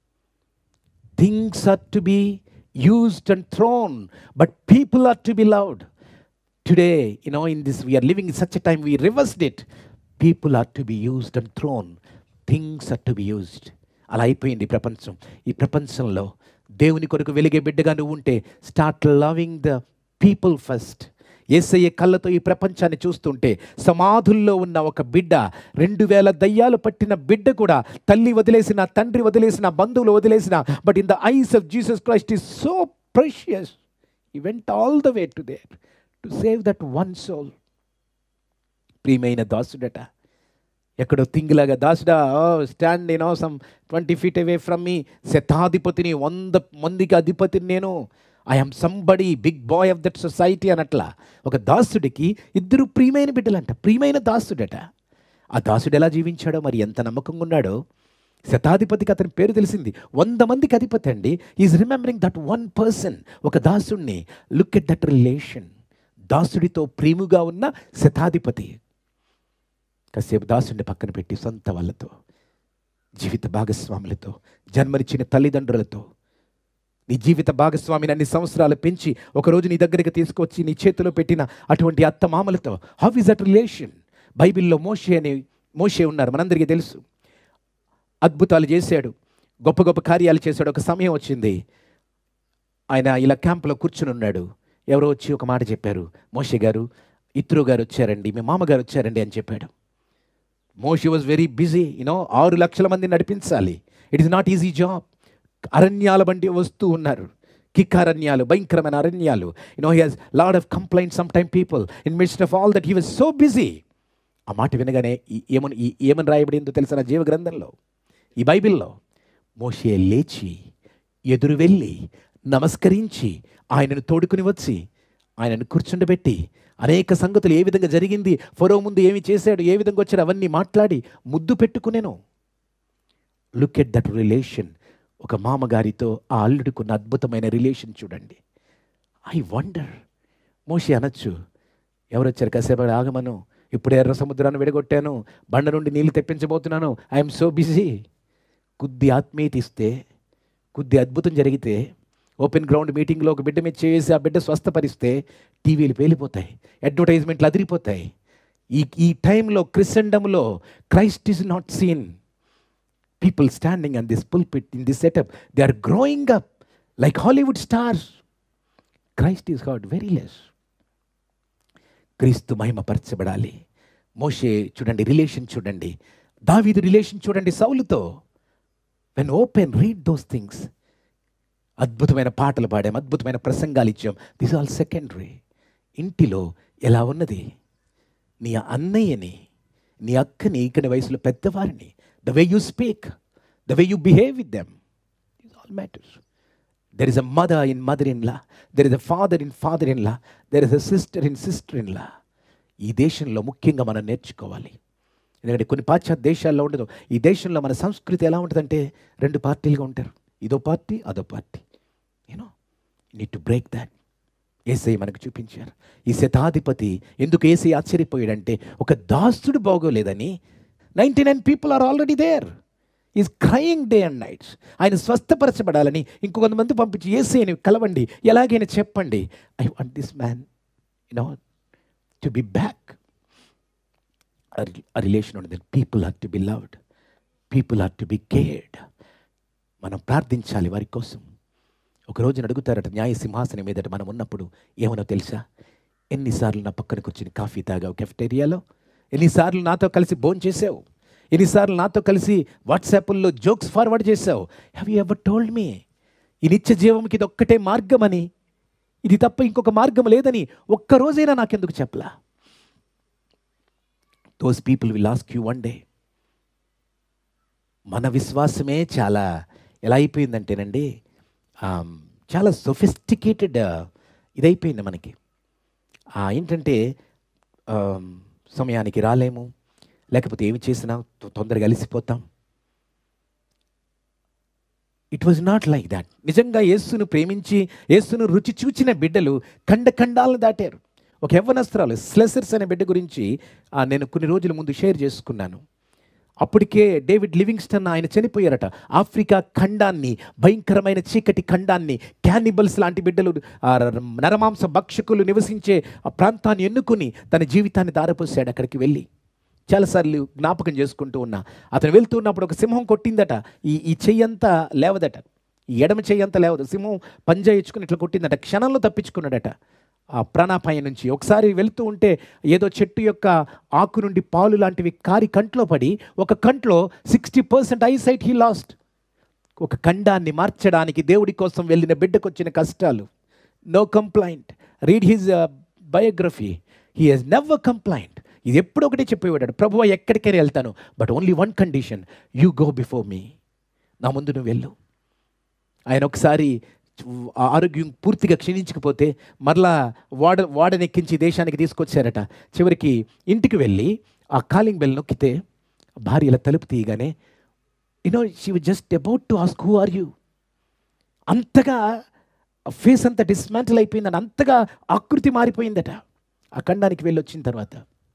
things are to be used and thrown but people are to be loved today you know in this we're living in such time we reversed it people are to be used and thrown things are to be used అలా అయిపోయింది ఈ ప్రపంచం ఈ ప్రపంచంలో దేవుని కొరకు వెలిగే బిడ్డగా నువ్వు ఉంటే start loving the people first ఏసయ్య కళ్ళతో ఈ ప్రపంచాన్ని చూస్తుంటే సమాధుల్లో ఉన్న ఒక బిడ్డ రెండు వేల దయ్యాలు పట్టిన బిడ్డ కూడా తల్లి వదిలేసిన తండ్రి వదిలేసిన బంధువులు వదిలేసిన but in the eyes of Jesus Christ is so precious he went all the way to there to save that one soul ప్రియమైన దాసుడట ఎక్కడో తింగిలాగా దాసుడా stand you know some twenty feet away from me శతాధిపతిని వంద మందికి అధిపతిని నేను I'm somebody big boy of that society అనట్లా ఒక దాసుడికి ఇద్దరు ప్రియమైన బిడ్డలంట ప్రియమైన దాసుడట ఆ దాసుడు ఎలా జీవించాడో మరి ఎంత నమ్మకంగా ఉన్నాడో శతాధిపతికి అతని పేరు తెలిసింది వంద మందికి అధిపతి అండి is remembering that one person ఒక దాసుడిని లుక్ ఎట్ దట్ రిలేషన్ దాసుడితో ప్రేముగా ఉన్న శతాధిపతి కాసేపు దాసుడిని పక్కన పెట్టి సొంత వాళ్ళతో జీవిత భాగస్వాములతో జన్మనిచ్చిన తల్లిదండ్రులతో నీ జీవిత భాగస్వామిని అన్ని సంవత్సరాలు పెంచి ఒకరోజు నీ దగ్గరికి తీసుకొచ్చి నీ చేతిలో పెట్టిన అటువంటి అత్త మామలతో హౌ ఇస్ దట్ రిలేషన్ బైబిల్లో మోషే అనే మోషే ఉన్నారు మనందరికీ తెలుసు అద్భుతాలు చేశాడు గొప్ప గొప్ప కార్యాలు చేశాడు ఒక సమయం వచ్చింది ఆయన ఇలా క్యాంపులో కూర్చుని ఉన్నాడు ఎవరో వచ్చి ఒక మాట చెప్పారు మోషే గారు ఇత్రు గారు వచ్చారండి మీ మామగారు వచ్చారండి అని చెప్పాడు మోషి వాజ్ వెరీ బిజీ యూనో ఆరు లక్షల మంది నడిపించాలి it is not easy job అరణ్యాల బండి వస్తూ ఉన్నారు కిక్ అరణ్యాలు భయంకరమైన అరణ్యాలు you know he has lot of complaint some time people in midst of all that he was so busy ఆ మాట వినగానే ఈ- ఏమని ఈ- ఏమని రాయబడిందో తెలిసిన జీవ గ్రంథంలో ఈ బైబిల్లో మోషే లేచి ఎదురు వెళ్ళి నమస్కరించి ఆయనను తోడుకుని వచ్చి ఆయనను కూర్చుండబెట్టి అనేక సంగతులు ఏ విధంగా జరిగింది ఫరో ముందు ఏమి చేశాడు ఏ విధంగా వచ్చాడు అవన్నీ మాట్లాడి ముద్దు పెట్టుకునేను లుక్ ఎట్ దట్ రిలేషన్ ఒక మామగారితో ఆ అల్లుడికున్న అద్భుతమైన రిలేషన్ చూడండి ఐ వండర్ మోషి అనొచ్చు ఎవరు వచ్చారు కాసేపు ఆగమను ఇప్పుడు ఎర్ర సముద్రాన్ని విడగొట్టాను బండ నుండి నీళ్లు తెప్పించబోతున్నాను ఐఎమ్ సో బిజీ కొద్ది ఆత్మీయత ఇస్తే కొద్ది అద్భుతం జరిగితే ఓపెన్ గ్రౌండ్ మీటింగ్లో ఒక బిడ్డ మీద చేసి ఆ బిడ్డ స్వస్థపరిస్తే టీవీలు పేలిపోతాయి అడ్వర్టైజ్మెంట్లు అదిరిపోతాయి ఈ ఈ టైంలో క్రిస్టండంలో Christ is not seen people standing on this pulpit in this setup they are growing up like Hollywood stars Christ is God very less క్రీస్తు మహిమపరచబడాలి మోషే చూడండి రిలేషన్ చూడండి దావీదు రిలేషన్ చూడండి సౌలుతో when open read those things అద్భుతమైన పాటలు పాడాం అద్భుతమైన ప్రసంగాలు ఇచ్చాం దిస్ ఆల్ సెకండరీ ఇంటిలో ఎలా ఉన్నది నీ అన్నయ్యని నీ అక్కని ఇక్కడి వయసులో పెద్దవారిని the way you speak the way you behave with them is all matters there is a mother in mother in law there is a father in father in law there is a sister in sister in law ఈ దేశంలో ముఖ్యంగా మనం నేర్చుకోవాలి ఎందుకంటే కొన్ని పాశ్చాత్య దేశాల్లో ఉండదు ఈ దేశంలో మన సంస్కృతి ఎలా ఉంటుందంటే రెండు పార్టీలుగా ఉంటారు ఇదో పార్టీ అదో party you know need to break that Yesayya మనకు చూపించారు ఈ శతాధిపతి ఎందుకు ఏసై ఆశ్చర్యపోయాడంటే ఒక దాసుడు బాగోలేదని ninety nine people are already there is crying day and nights ఆయన స్వస్థపరచబడాలని ఇంకొంతమంది పంపించి ఏసీని కలవండి ఎలాగైనా చెప్పండి I want this man you know to be back a relation on that people are to be loved people are to be cared మనం ప్రార్థించాలి వారి కోసం ఒక రోజున అడుగుతారట న్యాయ సింహాసనం మీదట మనం ఉన్నప్పుడు ఏమనో తెలుసా ఎన్నిసార్లు నా పక్కన కూర్చుని కాఫీ తాగావు కెఫ్టేరియాలో ఎన్నిసార్లు నాతో కలిసి భోజనం చేసావు ఎన్నిసార్లు నాతో కలిసి వాట్సాప్లో జోక్స్ ఫార్వర్డ్ చేసావు have you ever told me ఈ నిత్య జీవంకి ఇది ఒక్కటే మార్గమని ఇది తప్ప ఇంకొక మార్గం లేదని ఒక్క రోజైనా నాకెందుకు చెప్పలా those people will ask you one day మన విశ్వాసమే చాలా ఎలా అయిపోయిందంటేనండి ఆమ్, చాలా సొఫిస్టికేటెడ్ ఇదైపోయింది మనకి ఆ, ఏంటంటే ఆమ్, సమయానికి రాలేము లేకపోతే ఏమి చేసినా తొ- తొందరగా అలిసిపోతాం it was not like that నిజంగా యేస్సును ప్రేమించి యేస్సును రుచి చూచిన బిడ్డలు ఖండ ఖండాలను దాటారు ఒక యవ్వనస్త్రాలు స్లెసర్స్ అనే బిడ్డ గురించి ఆ, నేను కొన్ని రోజుల ముందు షేర్ చేసుకున్నాను అప్పటికే డేవిడ్ లివింగ్స్టన్ ఆయన చనిపోయారట ఆఫ్రికా ఖండాన్ని భయంకరమైన చీకటి ఖండాన్ని క్యానిబల్స్ లాంటి బిడ్డలు ఆ, ర- నరమాంస భక్షకులు నివసించే ఆ ప్రాంతాన్ని ఎన్నుకుని తన జీవితాన్ని దారపోసాడు అక్కడికి వెళ్ళి చాలాసార్లు జ్ఞాపకం చేసుకుంటూ ఉన్నా అతను వెళ్తున్నప్పుడు ఒక సింహం కొట్టిందట ఈ ఈ చెయ్యంతా లేవదట ఈ ఎడమ చెయ్యంతా లేవదు సింహం పంజా ఇచ్చుకుని ఇట్లా కొట్టిందట క్షణంలో తప్పించుకున్నాడట ఆ ప్రాణాపాయం నుంచి ఒకసారి వెళ్తూ ఉంటే ఏదో చెట్టు యొక్క ఆకు నుండి పాలు లాంటివి కారి కంట్లో పడి ఒక కంట్లో sixty percent eyesight he lost ఒక ఖండాన్ని మార్చడానికి దేవుడి కోసం వెళ్ళిన బిడ్డకు వచ్చిన కష్టాలు no complaint read his biography he he's never complaint ఇది ఎప్పుడు ఒకటే చెప్పేవాడు ప్రభు ఎక్కడికైనా వెళ్తాను but only one condition you go before me నా ముందు నువ్వు వెళ్ళు ఆయన ఒకసారి ఆ ఆరోగ్యం పూర్తిగా క్షీణించకపోతే మరలా వాడ వాడనెక్కించి దేశానికి తీసుకొచ్చారట చివరికి ఇంటికి వెళ్ళి ఆ కాలింగ్ బెల్ నొక్కితే భార్య ఇలా తలుపు తీయగానే you know she was just about to ask who are you అంతగా ఫేస్ అంతా డిస్మాంటిల్ అయిపోయిందని అంతగా ఆకృతి మారిపోయిందట ఆ ఖండానికి వెళ్ళి వచ్చిన తర్వాత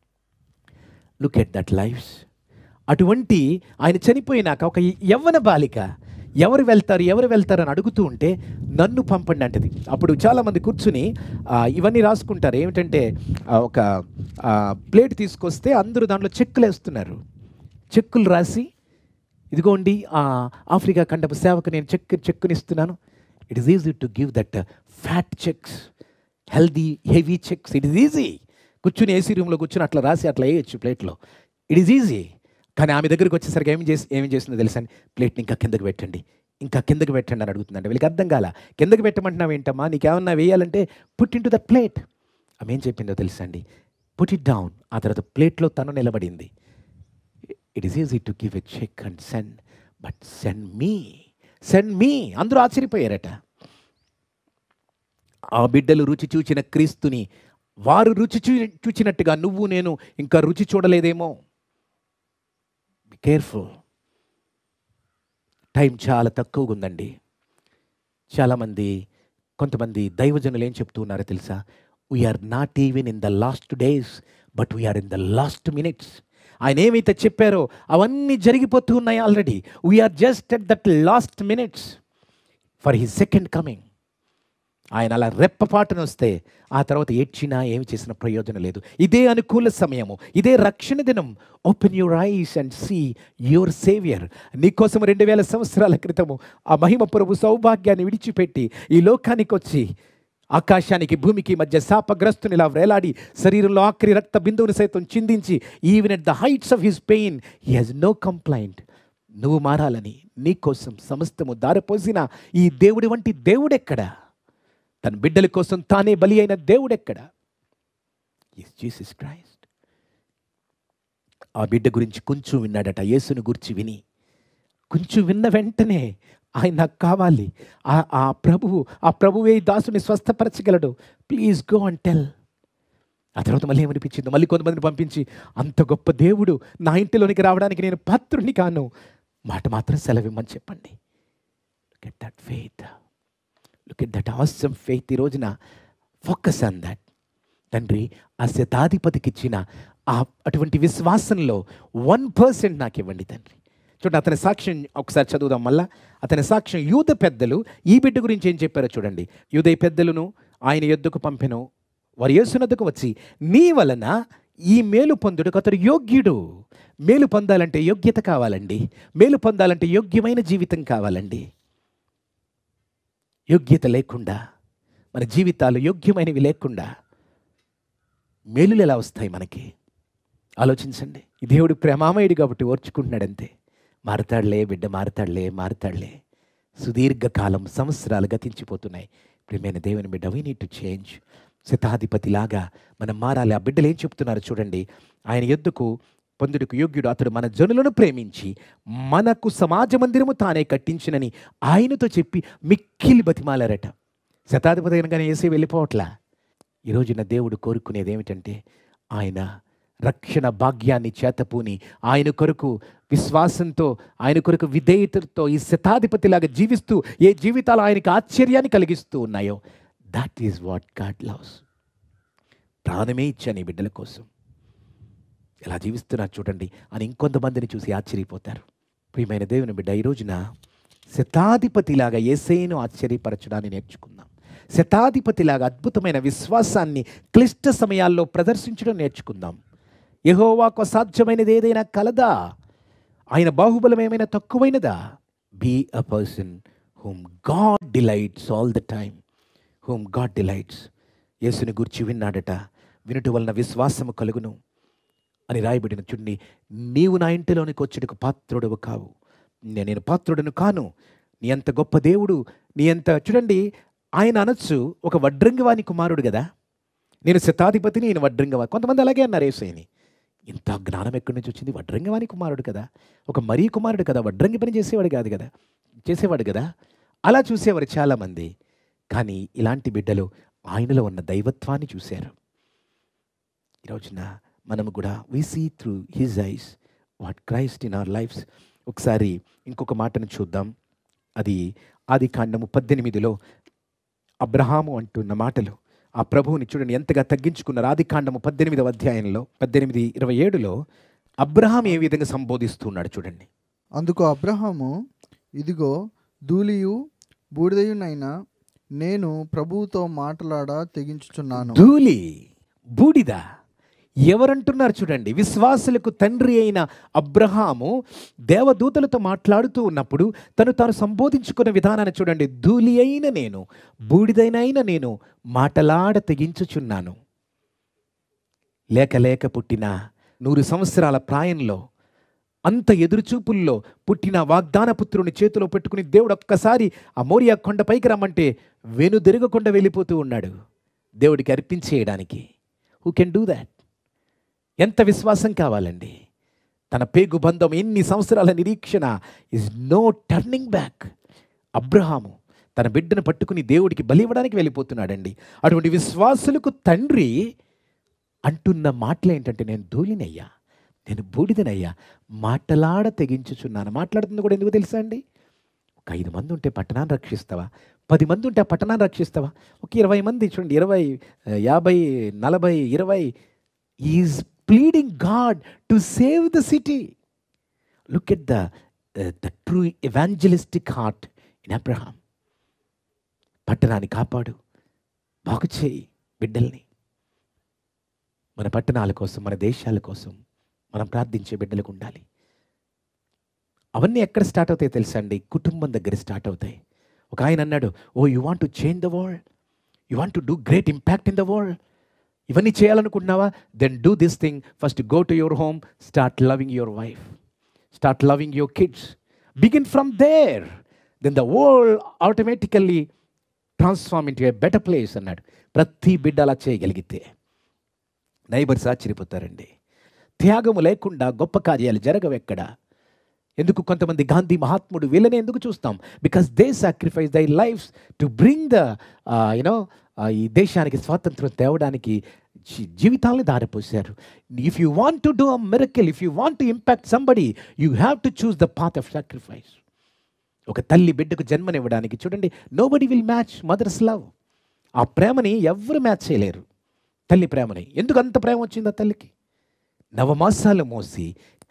లుక్ ఎట్ దట్ లైఫ్స్ అటువంటి ఆయన చనిపోయినాక ఒక యవ్వన బాలిక ఎవరు వెళ్తారు ఎవరు వెళ్తారు అని అడుగుతూ ఉంటే నన్ను పంపండి అంటది అప్పుడు చాలామంది కూర్చుని ఆ, ఇవన్నీ రాసుకుంటారు ఏమిటంటే ఆ, ఒక ఆ, ప్లేట్ తీసుకొస్తే అందరూ దాంట్లో చెక్కులు వేస్తున్నారు చెక్కులు రాసి ఇదిగోండి ఆ ఆఫ్రికా ఖండపు సేవకు నేను చెక్ చెక్కునిస్తున్నాను it is easy to give that fat cheques healthy heavy cheques it is easy కూర్చుని ఏసీ రూమ్లో కూర్చుని అట్లా రాసి అట్లా వేయచ్చు ప్లేట్లో ఇట్ ఈస్ ఈజీ కానీ ఆమె దగ్గరికి వచ్చేసరికి ఏం చేసి ఏం చేసిందో తెలుసా ప్లేట్ని ఇంకా కిందకి పెట్టండి ఇంకా కిందకి పెట్టండి అని అడుగుతుందంటే వీళ్ళకి అర్థం కాల కిందకి పెట్టమంటున్నావు ఏంటమ్మా నీకేమన్నా వేయాలంటే put into that plate ఆమె ఏం చెప్పిందో తెలుసా అండి పుట్ ఇట్ డౌన్ ఆ తర్వాత ప్లేట్లో తను నిలబడింది it is easy to give a cheque and send but send me send me అందరూ ఆశ్చర్యపోయారట ఆ బిడ్డలు రుచి చూచిన క్రీస్తుని వారు రుచి చూ చూచినట్టుగా నువ్వు నేను ఇంకా రుచి చూడలేదేమో బి కేర్ఫుల్ టైం చాలా తక్కువగా ఉందండి చాలామంది కొంతమంది దైవజనులు ఏం చెప్తూ ఉన్నారో తెలుసా we're not even in the last days but we're in the last minutes ఆయన ఏమైతే చెప్పారో అవన్నీ జరిగిపోతూ ఉన్నాయి already we're just at that last minutes for he second coming ఆయన అలా రెప్పపాటున వస్తే ఆ తర్వాత ఏడ్చినా ఏమి చేసిన ప్రయోజనం లేదు ఇదే అనుకూల సమయము ఇదే రక్షణ దినం open your eyes and see your saviour నీకోసం రెండు వేల సంవత్సరాల క్రితము ఆ మహిమ ప్రభు సౌభాగ్యాన్ని విడిచిపెట్టి ఈ లోకానికి వచ్చి ఆకాశానికి భూమికి మధ్య శాపగ్రస్తుని ఇలా వేలాడి శరీరంలో ఆఖరి రక్త బిందువుని సైతం చిందించి even at the heights of his pain he has no complaint నువ్వు మారాలని నీకోసం సమస్తము దారిపోసిన ఈ దేవుడి వంటి దేవుడెక్కడా తన బిడ్డల కోసం తానే బలి అయిన దేవుడెక్కడ జీసస్ క్రైస్ట్ ఆ బిడ్డ గురించి కొంచెం విన్నాడట యేసుని గురించి విని కొంచెం విన్న వెంటనే ఆయన నాకు కావాలి ఆ ఆ ప్రభువు ఆ ప్రభువే ఈ దాసుని స్వస్థపరచగలడు ప్లీజ్ గో అండ్ టెల్ ఆ తర్వాత మళ్ళీ ఏమనిపించింది మళ్ళీ కొంతమందిని పంపించి అంత గొప్ప దేవుడు నా ఇంటిలోనికి రావడానికి నేను పాత్రుని కాను మాట మాత్రం సెలవిమ్మని చెప్పండి get that faith look at that awesome faith ఈ రోజున ఫోకస్ ఆన్ దట్ తండ్రి ఆ శతాధిపతికి ఇచ్చిన ఆ అటువంటి విశ్వాసంలో వన్ పర్సెంట్ నాకు ఇవ్వండి తండ్రి చూడండి అతని సాక్ష్యం ఒకసారి చదువుదాం మళ్ళా అతని సాక్ష్యం యూద పెద్దలు ఈ బిడ్డ గురించి ఏం చెప్పారో చూడండి యూదయ పెద్దలను ఆయన యొద్దకు పంపెను వారు యేసునద్దకు వచ్చి నీ వలన ఈ మేలు పొందుటకు అతడు యోగ్యుడు మేలు పొందాలంటే యోగ్యత కావాలండి మేలు పొందాలంటే యోగ్యమైన జీవితం కావాలండి యోగ్యత లేకుండా మన జీవితాలు యోగ్యమైనవి లేకుండా మేలులు ఎలా వస్తాయి మనకి ఆలోచించండి ఈ దేవుడు ప్రేమామయుడు కాబట్టి ఓర్చుకుంటున్నాడంతే మారతాడులే బిడ్డ మారతాడులే మారతాడులే సుదీర్ఘకాలం సంవత్సరాలు గతించిపోతున్నాయి ప్రియమైన దేవుని బిడ్డ వీ నీడ్ టు చేంజ్ శతాధిపతిలాగా మనం మారాలి ఆ బిడ్డలు ఏం చెప్తున్నారు చూడండి ఆయన ఎద్దుకు పొందుడుకు యోగ్యుడు అతడు మన జనులను ప్రేమించి మనకు సమాజ మందిరము తానే కట్టించినని ఆయనతో చెప్పి మిక్కిలి బతిమాలారట శతాధిపతి అనగానే వేసి వెళ్ళిపోవట్లా ఈ రోజున దేవుడు కోరుకునేది ఏమిటంటే ఆయన రక్షణ భాగ్యాన్ని చేతపూని ఆయన కొరకు విశ్వాసంతో ఆయన కొరకు విధేయతతో ఈ శతాధిపతిలాగా జీవిస్తూ ఏ జీవితాలు ఆయనకి ఆశ్చర్యాన్ని కలిగిస్తూ ఉన్నాయో that is what God loves ప్రాణమే ఇచ్చాను ఈ బిడ్డల కోసం ఎలా జీవిస్తున్నారు చూడండి అని ఇంకొంతమందిని చూసి ఆశ్చర్యపోతారు ప్రియమైన దేవుని బిడ్డ ఈ రోజున శతాధిపతిలాగా ఏసైను ఆశ్చర్యపరచడాన్ని నేర్చుకుందాం శతాధిపతిలాగా అద్భుతమైన విశ్వాసాన్ని క్లిష్ట సమయాల్లో ప్రదర్శించడం నేర్చుకుందాం యహోవాకు అసాధ్యమైనది ఏదైనా కలదా ఆయన బాహుబలం ఏమైనా తక్కువైనదా be a person whom God delights all the time whom God delights యేసుని గురించి విన్నాడట వినుట వలన విశ్వాసము కలుగును అని రాయబడిన చుండి నీవు నా ఇంటిలోనికి వచ్చేటకు పాత్రుడవు కావు నే- నేను పాత్రుడను కాను నీ అంత గొప్ప దేవుడు నీ అంత చూడండి ఆయన అనొచ్చు ఒక వడ్రంగివాని కుమారుడు కదా నేను శతాధిపతిని నేను వడ్రంగవా కొంతమంది అలాగే అన్నారు ఏసైని ఇంత జ్ఞానం ఎక్కడి నుంచి వచ్చింది వడ్రంగవాని కుమారుడు కదా ఒక మరీ కుమారుడు కదా వడ్రంగి పని చేసేవాడు కాదు కదా చేసేవాడు కదా అలా చూసేవారు చాలామంది కానీ ఇలాంటి బిడ్డలు ఆయనలో ఉన్న దైవత్వాన్ని చూశారు ఈ రోజున మనము కూడా we see through his eyes what Christ in our lives ఒకసారి ఇంకొక మాటను చూద్దాం అది ఆది కాండము పద్దెనిమిదిలో అబ్రహాము అంటున్న మాటలు ఆ ప్రభువుని చూడండి ఎంతగా తగ్గించుకున్నారు ఆది కాండము పద్దెనిమిదవ అధ్యాయంలో పద్దెనిమిది ఇరవై ఏడులో అబ్రహాం ఏ విధంగా సంబోధిస్తున్నాడు చూడండి అందుకు అబ్రహాము ఇదిగో ధూళియు బూడిదయునైనా నేను ప్రభువుతో మాట్లాడ తెగించుచున్నాను ధూళి బూడిద ఎవరంటున్నారు చూడండి విశ్వాసులకు తండ్రి అయిన అబ్రహాము దేవదూతలతో మాట్లాడుతూ ఉన్నప్పుడు తను తాను సంబోధించుకున్న విధానాన్ని చూడండి ధూళి అయిన నేను బూడిదైన నేను మాటలాడ తెగించుచున్నాను లేక లేక పుట్టిన నూరు సంవత్సరాల ప్రాయంలో అంత ఎదురుచూపుల్లో పుట్టిన వాగ్దాన పుత్రుని చేతిలో పెట్టుకుని దేవుడు ఒక్కసారి ఆ మోరియా కొండపైకి రమ్మంటే వెనుదిరగకుండా వెళ్ళిపోతూ ఉన్నాడు దేవుడికి అర్పించేయడానికి హూ కెన్ డూ దాట్ ఎంత విశ్వాసం కావాలండి తన పేగు బంధం ఎన్ని సంవత్సరాల నిరీక్షణ is no turning back Abraham తన బిడ్డను పట్టుకుని దేవుడికి బలి ఇవ్వడానికి వెళ్ళిపోతున్నాడండి అటువంటి విశ్వాసులకు తండ్రి అంటున్న మాటలు ఏంటంటే నేను ధూళినయ్యా నేను బూడిదనయ్యా మాటలాడ తెగించుచున్నాను మాట్లాడుతుంది కూడా ఎందుకు తెలుసా అండి ఒక ఐదు మంది ఉంటే పట్టణాన్ని రక్షిస్తావా పది మంది ఉంటే ఆ పట్టణాన్ని రక్షిస్తావా ఒక ఇరవై మంది చూడండి ఇరవై ఆ, యాభై నలభై ఇరవై is pleading God to save the city look at the the true evangelistic heart in Abraham పట్టణాన్ని కాపాడు బాగు చేయి బిడ్డల్ని మన పట్టణాల కోసం మన దేశాల కోసం మనం ప్రార్థించే బిడ్డలకు ఉండాలి అవన్నీ ఎక్కడ స్టార్ట్ అవుతాయి తెలుసా అండి కుటుంబం దగ్గర స్టార్ట్ అవుతాయి ఒక ఆయన అన్నాడు oh you want to change the world you want to do great impact in the world ఇవన్నీ చేయాలనుకుంటున్నావా then do this thing first go to your home start loving your wife start loving your kids begin from there then the world automatically transform into a better place అన్నాడు ప్రతి బిడ్డ అలా చేయగలిగితే neighbours ఆశ్చర్యపోతారండి త్యాగము లేకుండా గొప్ప కార్యాలు జరగవెక్కడ ఎందుకు కొంతమంది గాంధీ మహాత్ముడు వీళ్ళని ఎందుకు చూస్తాం because they sacrifice their lives to bring the you know ఈ దేశానికి స్వాతంత్రం తేవడానికి జీ- జీవితాలను దారిపోసారు if you want to do a miracle if you want to impact somebody you have to choose the path of sacrifice ఒక తల్లి బిడ్డకు జన్మనివ్వడానికి చూడండి నో బడి విల్ మ్యాచ్ మదర్స్ లవ్ ఆ ప్రేమని ఎవ్వరు మ్యాచ్ చేయలేరు తల్లి ప్రేమని ఎందుకు అంత ప్రేమ వచ్చింది ఆ తల్లికి నవమాసాలు మోసి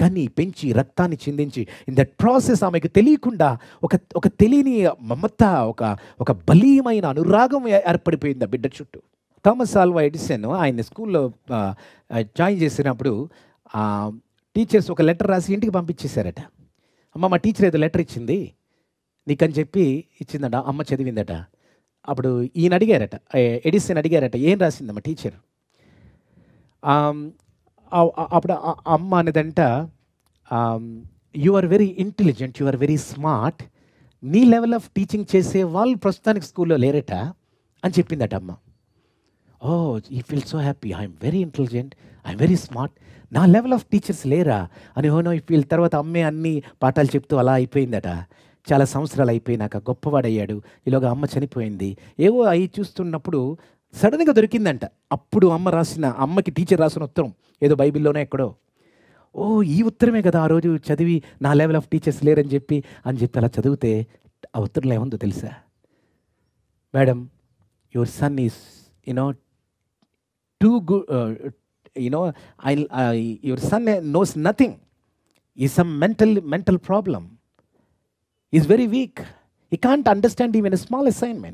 కని పెంచి రక్తాన్ని చిందించి ఇన్ దట్ ప్రాసెస్ ఆమెకు తెలియకుండా ఒక ఒక తెలియని మమత ఒక ఒక బలీయమైన అనురాగం ఏ- ఏర్పడిపోయింది ఆ బిడ్డ చుట్టూ థామస్ ఆల్వా ఎడిసన్ ఆయన స్కూల్లో ఆ, ఆ, జాయిన్ చేసినప్పుడు ఆ, టీచర్స్ ఒక లెటర్ రాసి ఇంటికి పంపించేశారట అమ్మ మా టీచర్ ఏదో లెటర్ ఇచ్చింది నీకని చెప్పి ఇచ్చిందట అమ్మ చదివిందట అప్పుడు ఈయన అడిగారట ఏ- ఎడిసన్ అడిగారట ఏం రాసిందమ్మ టీచర్ ఆమ్, ఆ- ఆ- అప్పుడు ఆ ఆ అమ్మ అనేదంట you are very intelligent you are very smart నీ లెవెల్ ఆఫ్ టీచింగ్ చేసే వాళ్ళు ప్రస్తుతానికి స్కూల్లో లేరట అని చెప్పిందట అమ్మ oh I feel so happy I'm very intelligent I'm very smart నా లెవెల్ ఆఫ్ టీచర్స్ లేరా అని హోనో ఈ ఫీల్ తర్వాత అమ్మే అన్ని పాఠాలు చెప్తూ అలా అయిపోయిందట చాలా సంవత్సరాలు అయిపోయినాక గొప్పవాడయ్యాడు ఈలోగా అమ్మ చనిపోయింది ఏవో అవి చూస్తున్నప్పుడు సడన్గా దొరికిందంట అప్పుడు అమ్మ రాసిన అమ్మకి టీచర్ రాసిన ఉత్తరం ఏదో బైబిల్లోనే ఎక్కడో ఓ ఈ ఉత్తరమే కదా ఆ రోజు చదివి నా లెవెల్ ఆఫ్ టీచర్స్ లేరని చెప్పి అని చెప్పి అలా చదివితే ఆ ఉత్తరంలో ఏముందో తెలుసా madam your son is you know too good, uh, you know, I, uh, your son knows nothing. Is some mental mental problem. He's very weak. He can't understand even a small assignment.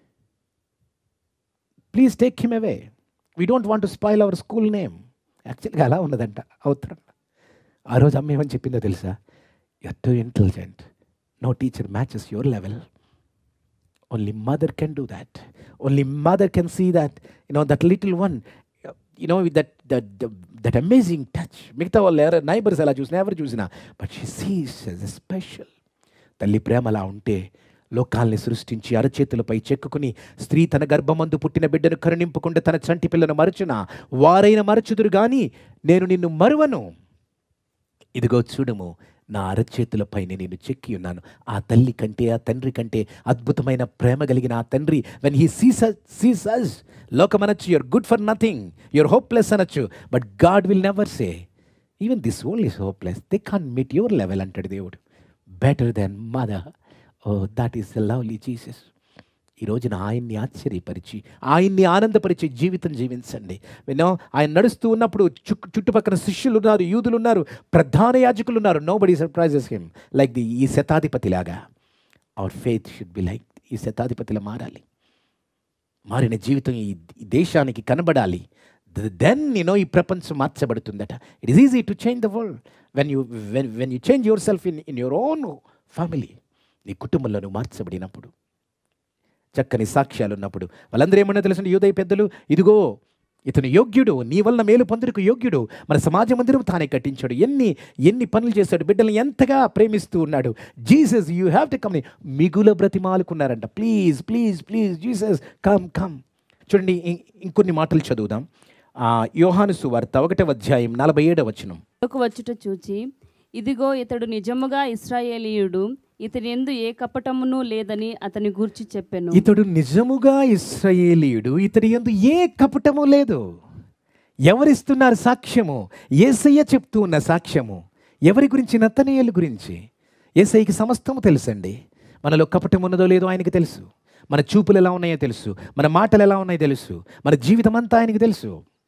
Please take him away. We don't want to spoil our school name. యాక్చువల్గా అలా ఉన్నదంట అవుతారు ఆ రోజు అమ్మ ఏమని చెప్పిందో తెలుసా you're too intelligent no teacher matches your level only mother can do that only mother can see that you know that little one uh, you know with that that, that, that amazing touch మిగతా వాళ్ళు ఎవరు neighbours ఎలా చూసినా ఎవరు చూసినా but she sees as a special తల్లి ప్రేమ అలా ఉంటే లోకాల్ని సృష్టించి అరచేతులపై చెక్కుకుని స్త్రీ తన గర్భమందు పుట్టిన బిడ్డను కరుణింపకుండా తన చంటి పిల్లను మరచున వారైన మరచుదురు గాని నేను నిన్ను మరువను ఇదిగో చూడము నా అరచేతులపైన నేను చెక్కి ఉన్నాను ఆ తల్లి కంటే ఆ తండ్రి కంటే అద్భుతమైన ప్రేమ కలిగిన ఆ తండ్రి when he sees sees us లోకమనొచ్చు your good for nothing your hopeless అనొచ్చు but God will never say even this world is hopeless they can meet your level అంటాడు దేవుడు better than mother oh that is the lovely Jesus ఈ రోజున ఆయన్ని ఆశ్చర్యపరిచి ఆయన్ని ఆనందపరిచే జీవితం జీవించండి వినో ఆయన నడుస్తూ ఉన్నప్పుడు చుక్ చుట్టుపక్కల శిష్యులు ఉన్నారు యూదులు ఉన్నారు ప్రధాన యాజకులు ఉన్నారు nobody surprises him like the ఈ శతాధిపతిలాగా our faith should be like ఈ శతాధిపతిలా మారాలి మారిన జీవితం ఈ ఈ దేశానికి కనబడాలి దెన్ యూనో ఈ ప్రపంచం మార్చబడుతుందట it is easy to change the world when you when when you change yourself in in your own family నీ కుటుంబంలో నువ్వు మార్చబడినప్పుడు చక్కని సాక్ష్యాలు ఉన్నప్పుడు వాళ్ళందరూ ఏమన్నా తెలుసు యూదయ పెద్దలు ఇదిగో ఇతను యోగ్యుడు నీ వలన మేలు పొందుటకు యోగ్యుడు మన సమాజ మందిరం తానే కట్టించాడు ఎన్ని ఎన్ని పనులు చేశాడు బిడ్డల్ని ఎంతగా ప్రేమిస్తూ ఉన్నాడు Jesus you have to come మిగుల బ్రతిమాలుకున్నారంట please please please Jesus come come చూడండి ఇం- ఇంకొన్ని మాటలు చదువుదాం ఆ, యోహాను సువార్త ఒకటవ అధ్యాయం నలభై ఏడవ వచనం లోకి వచ్చుట చూచి ఇదిగో ఇతడు నిజముగా ఇస్రాయేలీయుడు ఇతని ఎందు ఏ కపటమును లేదని అతని గూర్చి చెప్పెను ఇతడు నిజముగా ఇస్రాయేలీయుడు ఇతడి యందు ఏ కపటము లేదు ఎవరిస్తున్నారు సాక్ష్యము ఏసయ్య చెప్తూ ఉన్న సాక్ష్యము ఎవరి గురించి నత్తనీయుల గురించి ఏసయ్యకి సమస్తము తెలుసండి మనలో కపటం ఉన్నదో లేదో ఆయనకి తెలుసు మన చూపులు ఎలా ఉన్నాయో తెలుసు మన మాటలు ఎలా ఉన్నాయో తెలుసు మన జీవితం అంతా ఆయనకి తెలుసు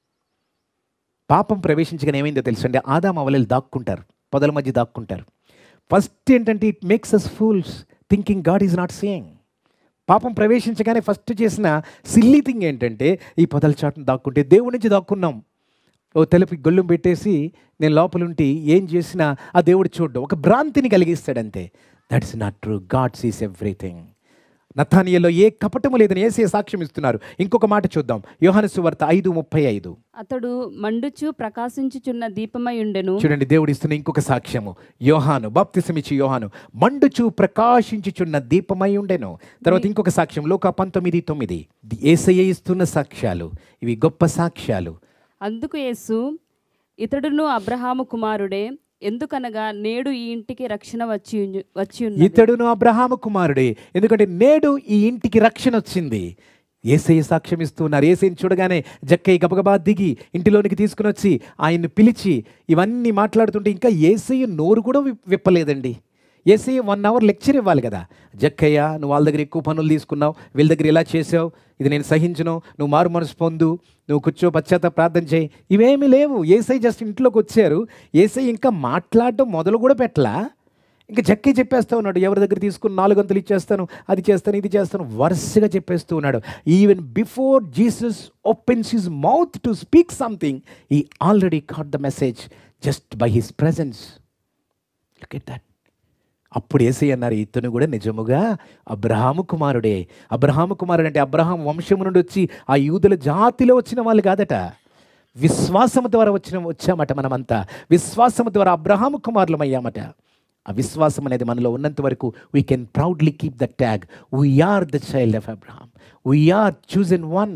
పాపం ప్రవేశించగానే ఏమైందో తెలుసండి ఆదాం అవలలు దాక్కుంటారు పొదల మధ్య దాక్కుంటారు ఫస్ట్ ఏంటంటే it makes us fools thinking God is not saying పాపం ప్రవేశించగానే ఫస్ట్ చేసిన సిల్లీ థింగ్ ఏంటంటే ఈ పొదల చాటును దాక్కుంటే దేవుడి నుంచి దాక్కున్నాం ఓ తెలిపి గొల్లం పెట్టేసి నేను లోపలుంటి ఏం చేసినా ఆ దేవుడు చూడ్డు ఒక భ్రాంతిని కలిగిస్తాడంతే that is not true God sees everything నథానియలో ఏ కపటము లేదని ఏసే సాక్ష్యం ఇస్తున్నారు ఇంకొక మాట చూద్దాం యోహాను సువార్త ఐదు ముప్పై ఐదు అతడు మండుచు ప్రకాశించుచున్న దీపమై ఉండెను చూడండి దేవుడు ఇస్తున్న ఇంకొక సాక్ష్యము యోహాను బాప్తిసమిచ్చి యోహాను మండుచు ప్రకాశించుచున్న దీపమై ఉండెను తర్వాత ఇంకొక సాక్ష్యం లోక పంతొమ్మిది తొమ్మిది ఏసయ్య ఇస్తున్న సాక్ష్యాలు ఇవి గొప్ప సాక్ష్యాలు అందుకు యేసు ఇతడును అబ్రహాము కుమారుడే ఎందుకనగా నేడు ఈ ఇంటికి రక్షణ వచ్చి ఉన్- వచ్చి ఉన్నది ఇతడును అబ్రహాము కుమారుడే ఎందుకంటే నేడు ఈ ఇంటికి రక్షణ వచ్చింది ఏసయ్య సాక్ష్యం ఇస్తున్నారు ఏసైని చూడగానే జక్కయ్య గబగబా దిగి ఇంటిలోనికి తీసుకుని వచ్చి ఆయన్ని పిలిచి ఇవన్నీ మాట్లాడుతుంటే ఇంకా ఏసయ్య నోరు కూడా విప్- విప్పలేదండి ఏసయ్య వన్ అవర్ లెక్చర్ ఇవ్వాలి కదా జక్కయ్య నువ్వు వాళ్ళ దగ్గర ఎక్కువ పనులు తీసుకున్నావు వీళ్ళ దగ్గర ఇలా చేసావు ఇది నేను సహించను నువ్వు మారు మనసు పొందు నువ్వు కూర్చో పశ్చాత్త ప్రార్థన చేయి ఇవేమీ లేవు ఏసై జస్ట్ ఇంట్లోకి వచ్చారు ఏసై ఇంకా మాట్లాడడం మొదలు కూడా పెట్టలా ఇంకా జక్కే చెప్పేస్తూ ఉన్నాడు ఎవరి దగ్గర తీసుకుని నాలుగు వంతులు ఇచ్చేస్తాను అది చేస్తాను ఇది చేస్తాను వరుసగా చెప్పేస్తూ ఉన్నాడు even before Jesus opens his mouth to speak something he already caught the message just by his presence look at that అప్పుడు ఏసై అన్నారు ఇతను కూడా నిజముగా అబ్రహాము కుమారుడే అబ్రహాము కుమారుడు అంటే అబ్రహాం వంశము నుండి వచ్చి ఆ యూదుల జాతిలో వచ్చిన వాళ్ళు కాదట విశ్వాసము ద్వారా వచ్చిన వచ్చామట మనమంతా విశ్వాసము ద్వారా అబ్రహాము కుమారులం అయ్యామట ఆ విశ్వాసం అనేది మనలో ఉన్నంత వరకు we can proudly keep the tag we're the child of Abraham we're chosen one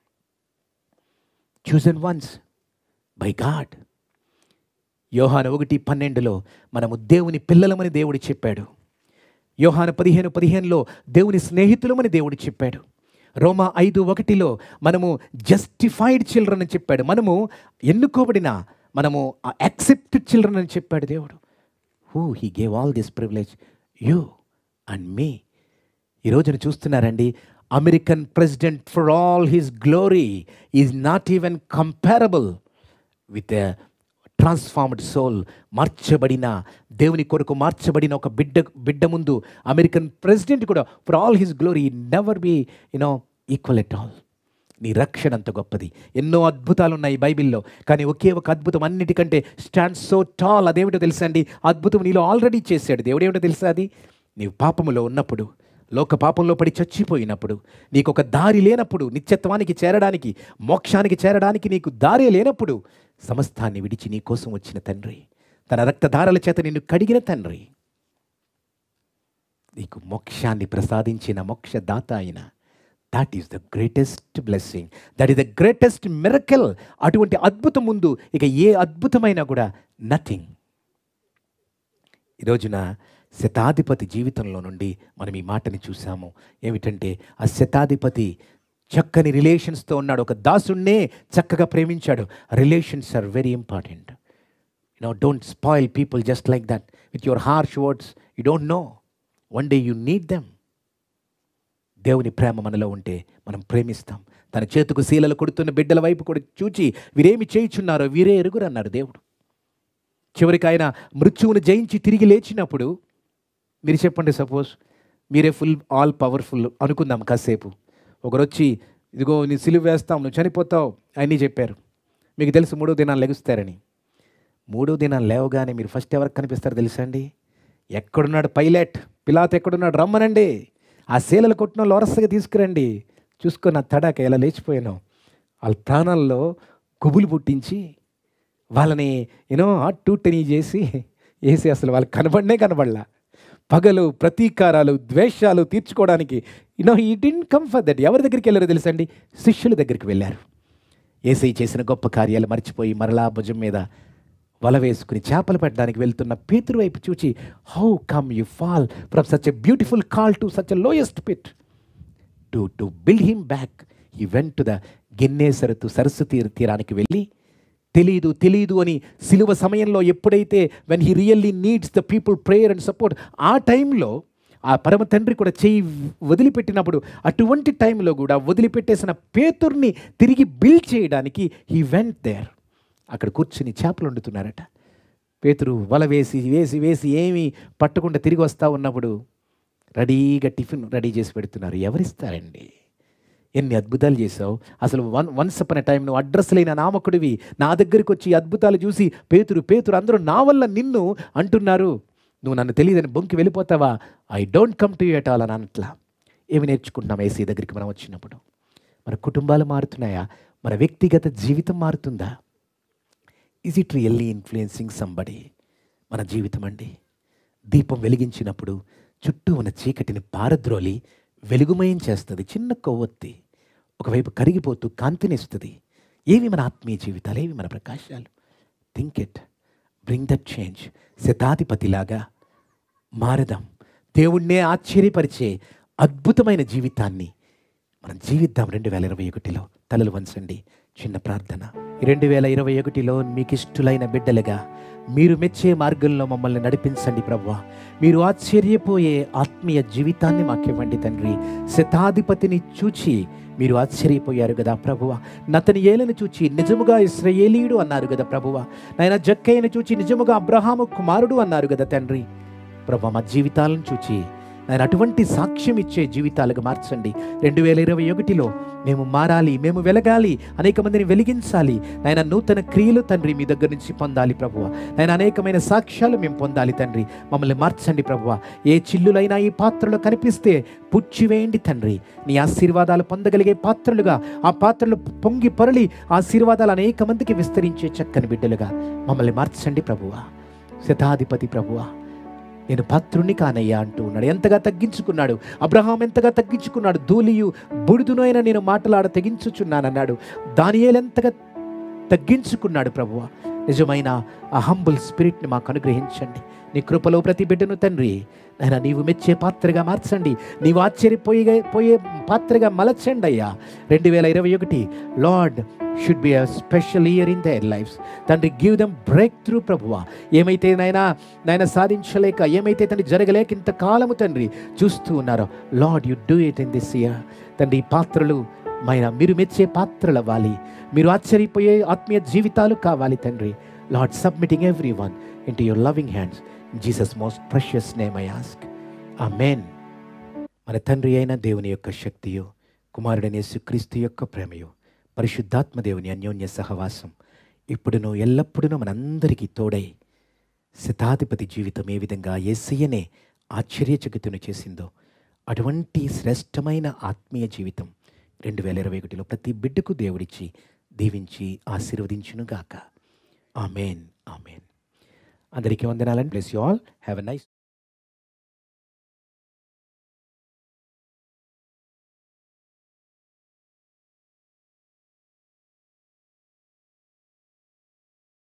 chosen ones by God యోహాను ఒకటి పన్నెండులో మనము దేవుని పిల్లలమని దేవుడు చెప్పాడు యోహాను పదిహేను పదిహేనులో దేవుని స్నేహితులమని దేవుడు చెప్పాడు రోమా ఐదు ఒకటిలో మనము జస్టిఫైడ్ చిల్డ్రన్ అని చెప్పాడు మనము ఎన్నుకోబడిన మనము యాక్సెప్టెడ్ చిల్డ్రన్ అని చెప్పాడు దేవుడు who he gave all this privilege you and me ఈ రోజున చూస్తున్నారండి American president for all his glory is not even comparable with transformed soul మార్చబడిన దేవుని కొరకు మార్చబడిన ఒక బిడ్డ బిడ్డ ముందు అమెరికన్ ప్రెసిడెంట్ కూడా for all his glory never be you know equal at all నీ రక్షణ అంత గొప్పది ఎన్నో అద్భుతాలు ఉన్నాయి బైబిల్లో కానీ ఒకే ఒక అద్భుతం అన్నిటికంటే స్టాండ్ సో టాల్ అదేమిటో తెలుసా అండి అద్భుతం నీలో ఆల్రెడీ చేశాడు దేవుడు ఏమిటో తెలుసా అది నీవు పాపములో ఉన్నప్పుడు లోక పాపంలో పడి చచ్చిపోయినప్పుడు నీకు ఒక దారి లేనప్పుడు నిత్యత్వానికి చేరడానికి మోక్షానికి చేరడానికి నీకు దారి లేనప్పుడు సమస్తాన్ని విడిచి నీ కోసం వచ్చిన తండ్రి తన రక్తధారల చేత నిన్ను కడిగిన తండ్రి నీకు మోక్షాన్ని ప్రసాదించిన మోక్షదాత అయిన that is the greatest blessing that is the greatest miracle అటువంటి అద్భుతం ముందు ఇక ఏ అద్భుతమైనా కూడా నథింగ్ ఈ రోజున శతాధిపతి జీవితంలో నుండి మనం ఈ మాటని చూసాము ఏమిటంటే ఆ శతాధిపతి చక్కని రిలేషన్స్తో ఉన్నాడు ఒక దాసుణ్ణే చక్కగా ప్రేమించాడు relations are very important you know don't spoil people just like that with your harsh words you don't know one day you need them దేవుని ప్రేమ మనలో ఉంటే మనం ప్రేమిస్తాం తన చేతుకు శీలలు కొడుతున్న బిడ్డల వైపు కూడా చూచి వీరేమి చేయుచున్నారో వీరే ఎరుగురు అన్నాడు దేవుడు చివరికి ఆయన మృత్యువును జయించి తిరిగి లేచినప్పుడు మీరు చెప్పండి సపోజ్ మీరే ఫుల్ ఆల్ పవర్ఫుల్ అనుకుందాం కాసేపు ఒకరు వచ్చి ఇదిగో నీ సిలువ వేస్తాం నువ్వు చనిపోతావు అని చెప్పారు మీకు తెలుసు మూడో దినాలు లెగుస్తారని మూడో దినాలు లేవగానే మీరు ఫస్ట్ ఎవరికి కనిపిస్తారు తెలుసా అండి ఎక్కడున్నాడు పైలట్ పిలాత్ ఎక్కడున్నాడు రమ్మనండి ఆ శీలలు కొట్టిన వాళ్ళు వరసగా తీసుకురండి చూసుకొని నా తడాక ఎలా లేచిపోయాను వాళ్ళ ప్రాణాల్లో గుబులు పుట్టించి వాళ్ళని యూనో అటు టెనీ చేసి వేసి అసలు వాళ్ళు కనబడనే కనబడలా పగలు ప్రతీకారాలు ద్వేషాలు తీర్చుకోవడానికి you know he didn't come for that ఎవరి దగ్గరికి వెళ్ళారో తెలుసండి శిష్యుల దగ్గరికి వెళ్ళారు ఏసై చేసిన గొప్ప కార్యాలు మర్చిపోయి మరలా భుజం మీద వల వేసుకుని చేపలు పెట్టడానికి వెళ్తున్న పేతురు వైపు చూచి how come you fall from such a beautiful call to such a lowest pit to to build him back he went to the గిన్నేసరతు సరస్సు తీర తీరానికి వెళ్ళి తెలీదు తెలీదు అని సిలువ సమయంలో ఎప్పుడైతే when he really needs the people prayer and support ఆ టైంలో ఆ పరమ తండ్రి కూడా చేయి వదిలిపెట్టినప్పుడు అటువంటి టైంలో కూడా వదిలిపెట్టేసిన పేతుర్ని తిరిగి బిల్డ్ చేయడానికి హీ వెంట్ దేర్ అక్కడ కూర్చుని చేపలు వండుతున్నారట పేతురు వల వేసి వేసి వేసి ఏమీ పట్టకుండా తిరిగి వస్తూ ఉన్నప్పుడు రెడీగా టిఫిన్ రెడీ చేసి పెడుతున్నారు ఎవరిస్తారండి ఎన్ని అద్భుతాలు చేసావు అసలు వన్ వన్స్ అప్ అనే టైం నువ్వు అడ్రస్ లేని నామకుడివి నా దగ్గరికి వచ్చి ఈ అద్భుతాలు చూసి పేతురు పేతురు అందరూ నా వల్ల నిన్ను అంటున్నారు నువ్వు నన్ను తెలియదని బొంకి వెళ్ళిపోతావా I don't come to you at all అని అనట్లా ఏమి నేర్చుకుంటున్నాం ఏసీ దగ్గరికి మనం వచ్చినప్పుడు మన కుటుంబాలు మారుతున్నాయా మన వ్యక్తిగత జీవితం మారుతుందా is it really influencing somebody మన జీవితం అండి దీపం వెలిగించినప్పుడు చుట్టూ ఉన్న చీకటిని పారద్రోలి వెలుగుమయం చేస్తుంది చిన్న కొవ్వొత్తి ఒకవైపు కరిగిపోతూ కాంతినిస్తుంది ఏవి మన ఆత్మీయ జీవితాలు ఏవి మన ప్రకాశాలు think it bring that change శతాధిపతిలాగా మారదాం దేవుణ్ణే ఆశ్చర్యపరిచే అద్భుతమైన జీవితాన్ని మనం జీవిద్దాం రెండు వేల ఇరవై ఒకటిలో తలలు వంచండి చిన్న ప్రార్థన రెండు వేల ఇరవై ఒకటిలో మీకు ఇష్టలైన బిడ్డలుగా మీరు మెచ్చే మార్గంలో మమ్మల్ని నడిపించండి ప్రభా మీరు ఆశ్చర్యపోయే ఆత్మీయ జీవితాన్ని మాకివ్వండి తండ్రి శతాధిపతిని చూచి మీరు ఆశ్చర్యపోయారు కదా ప్రభువ నతని ఏలను చూచి నిజముగా ఇస్రయేలీయుడు అన్నారు కదా ప్రభువ నాయన జక్కయ్యను చూచి నిజముగా అబ్రహాము కుమారుడు అన్నారు కదా తండ్రి ప్రభు మా జీవితాలను చూచి ఆయన అటువంటి సాక్ష్యం ఇచ్చే జీవితాలుగా మార్చండి రెండు వేల ఇరవై ఒకటిలో మేము మారాలి మేము వెలగాలి అనేక మందిని వెలిగించాలి నాయన నూతన క్రియలు తండ్రి మీ దగ్గర నుంచి పొందాలి ప్రభువ నాయన అనేకమైన సాక్ష్యాలు మేము పొందాలి తండ్రి మమ్మల్ని మార్చండి ప్రభువ ఏ చిల్లులైనా ఈ పాత్రలో కనిపిస్తే పుచ్చివేయండి తండ్రి నీ ఆశీర్వాదాలు పొందగలిగే పాత్రలుగా ఆ పాత్రలు పొంగి పొరలి ఆశీర్వాదాలు అనేక మందికి విస్తరించే చక్కని బిడ్డలుగా మమ్మల్ని మార్చండి ప్రభువ శతాధిపతి ప్రభువా నేను పాత్రుణ్ణి కానయ్యా అంటూ ఉన్నాడు ఎంతగా తగ్గించుకున్నాడు అబ్రహాం ఎంతగా తగ్గించుకున్నాడు ధూళియు బుడుదును అయినా నేను మాటలాడ తెగించుచున్నానన్నాడు దానియేలు ఎంతగా తగ్గించుకున్నాడు ప్రభువ నిజమైన ఆ హంబుల్ స్పిరిట్ని మాకు అనుగ్రహించండి నీ కృపలో ప్రతి బిడ్డను తండ్రి నాయన నీవు మెచ్చే పాత్రగా మార్చండి నీవు ఆశ్చర్యపోయే పోయే పాత్రగా మలచండి అయ్యా రెండు వేల ఇరవై ఒకటి Lord should be a special year in their lives తండ్రి గివ్ దమ్ బ్రేక్ త్రూ ప్రభువ ఏమైతే నాయన నాయన సాధించలేక ఏమైతే తండ్రి జరగలేక ఇంతకాలము తండ్రి చూస్తూ ఉన్నారో Lord you do it in this year తండ్రి ఈ పాత్రలు మైన మీరు మెచ్చే పాత్రలు అవ్వాలి మీరు ఆశ్చర్యపోయే ఆత్మీయ జీవితాలు కావాలి తండ్రి Lord submitting everyone into your loving hands Jesus most precious name I ask amen మన తండ్రి అయిన దేవుని యొక్క శక్తియు కుమారుడైన యేసుక్రీస్తు యొక్క ప్రేమయు పరిశుద్ధాత్మ దేవుని అన్యోన్య సహవాసం ఇప్పుడును ఎల్లప్పుడూ మనందరికీ తోడై శతాధిపతి జీవితం ఏ విధంగా ఏసయ్యనే ఆశ్చర్యచకితును చేసిందో అటువంటి శ్రేష్టమైన ఆత్మీయ జీవితం రెండు వేల ఇరవై ఒకటిలో ప్రతి బిడ్డకు దేవుడిచ్చి దీవించి ఆశీర్వదించునుగాక ఆమెన్ ఆమెన్ అందరికీ వందనాలని bless you all have a nice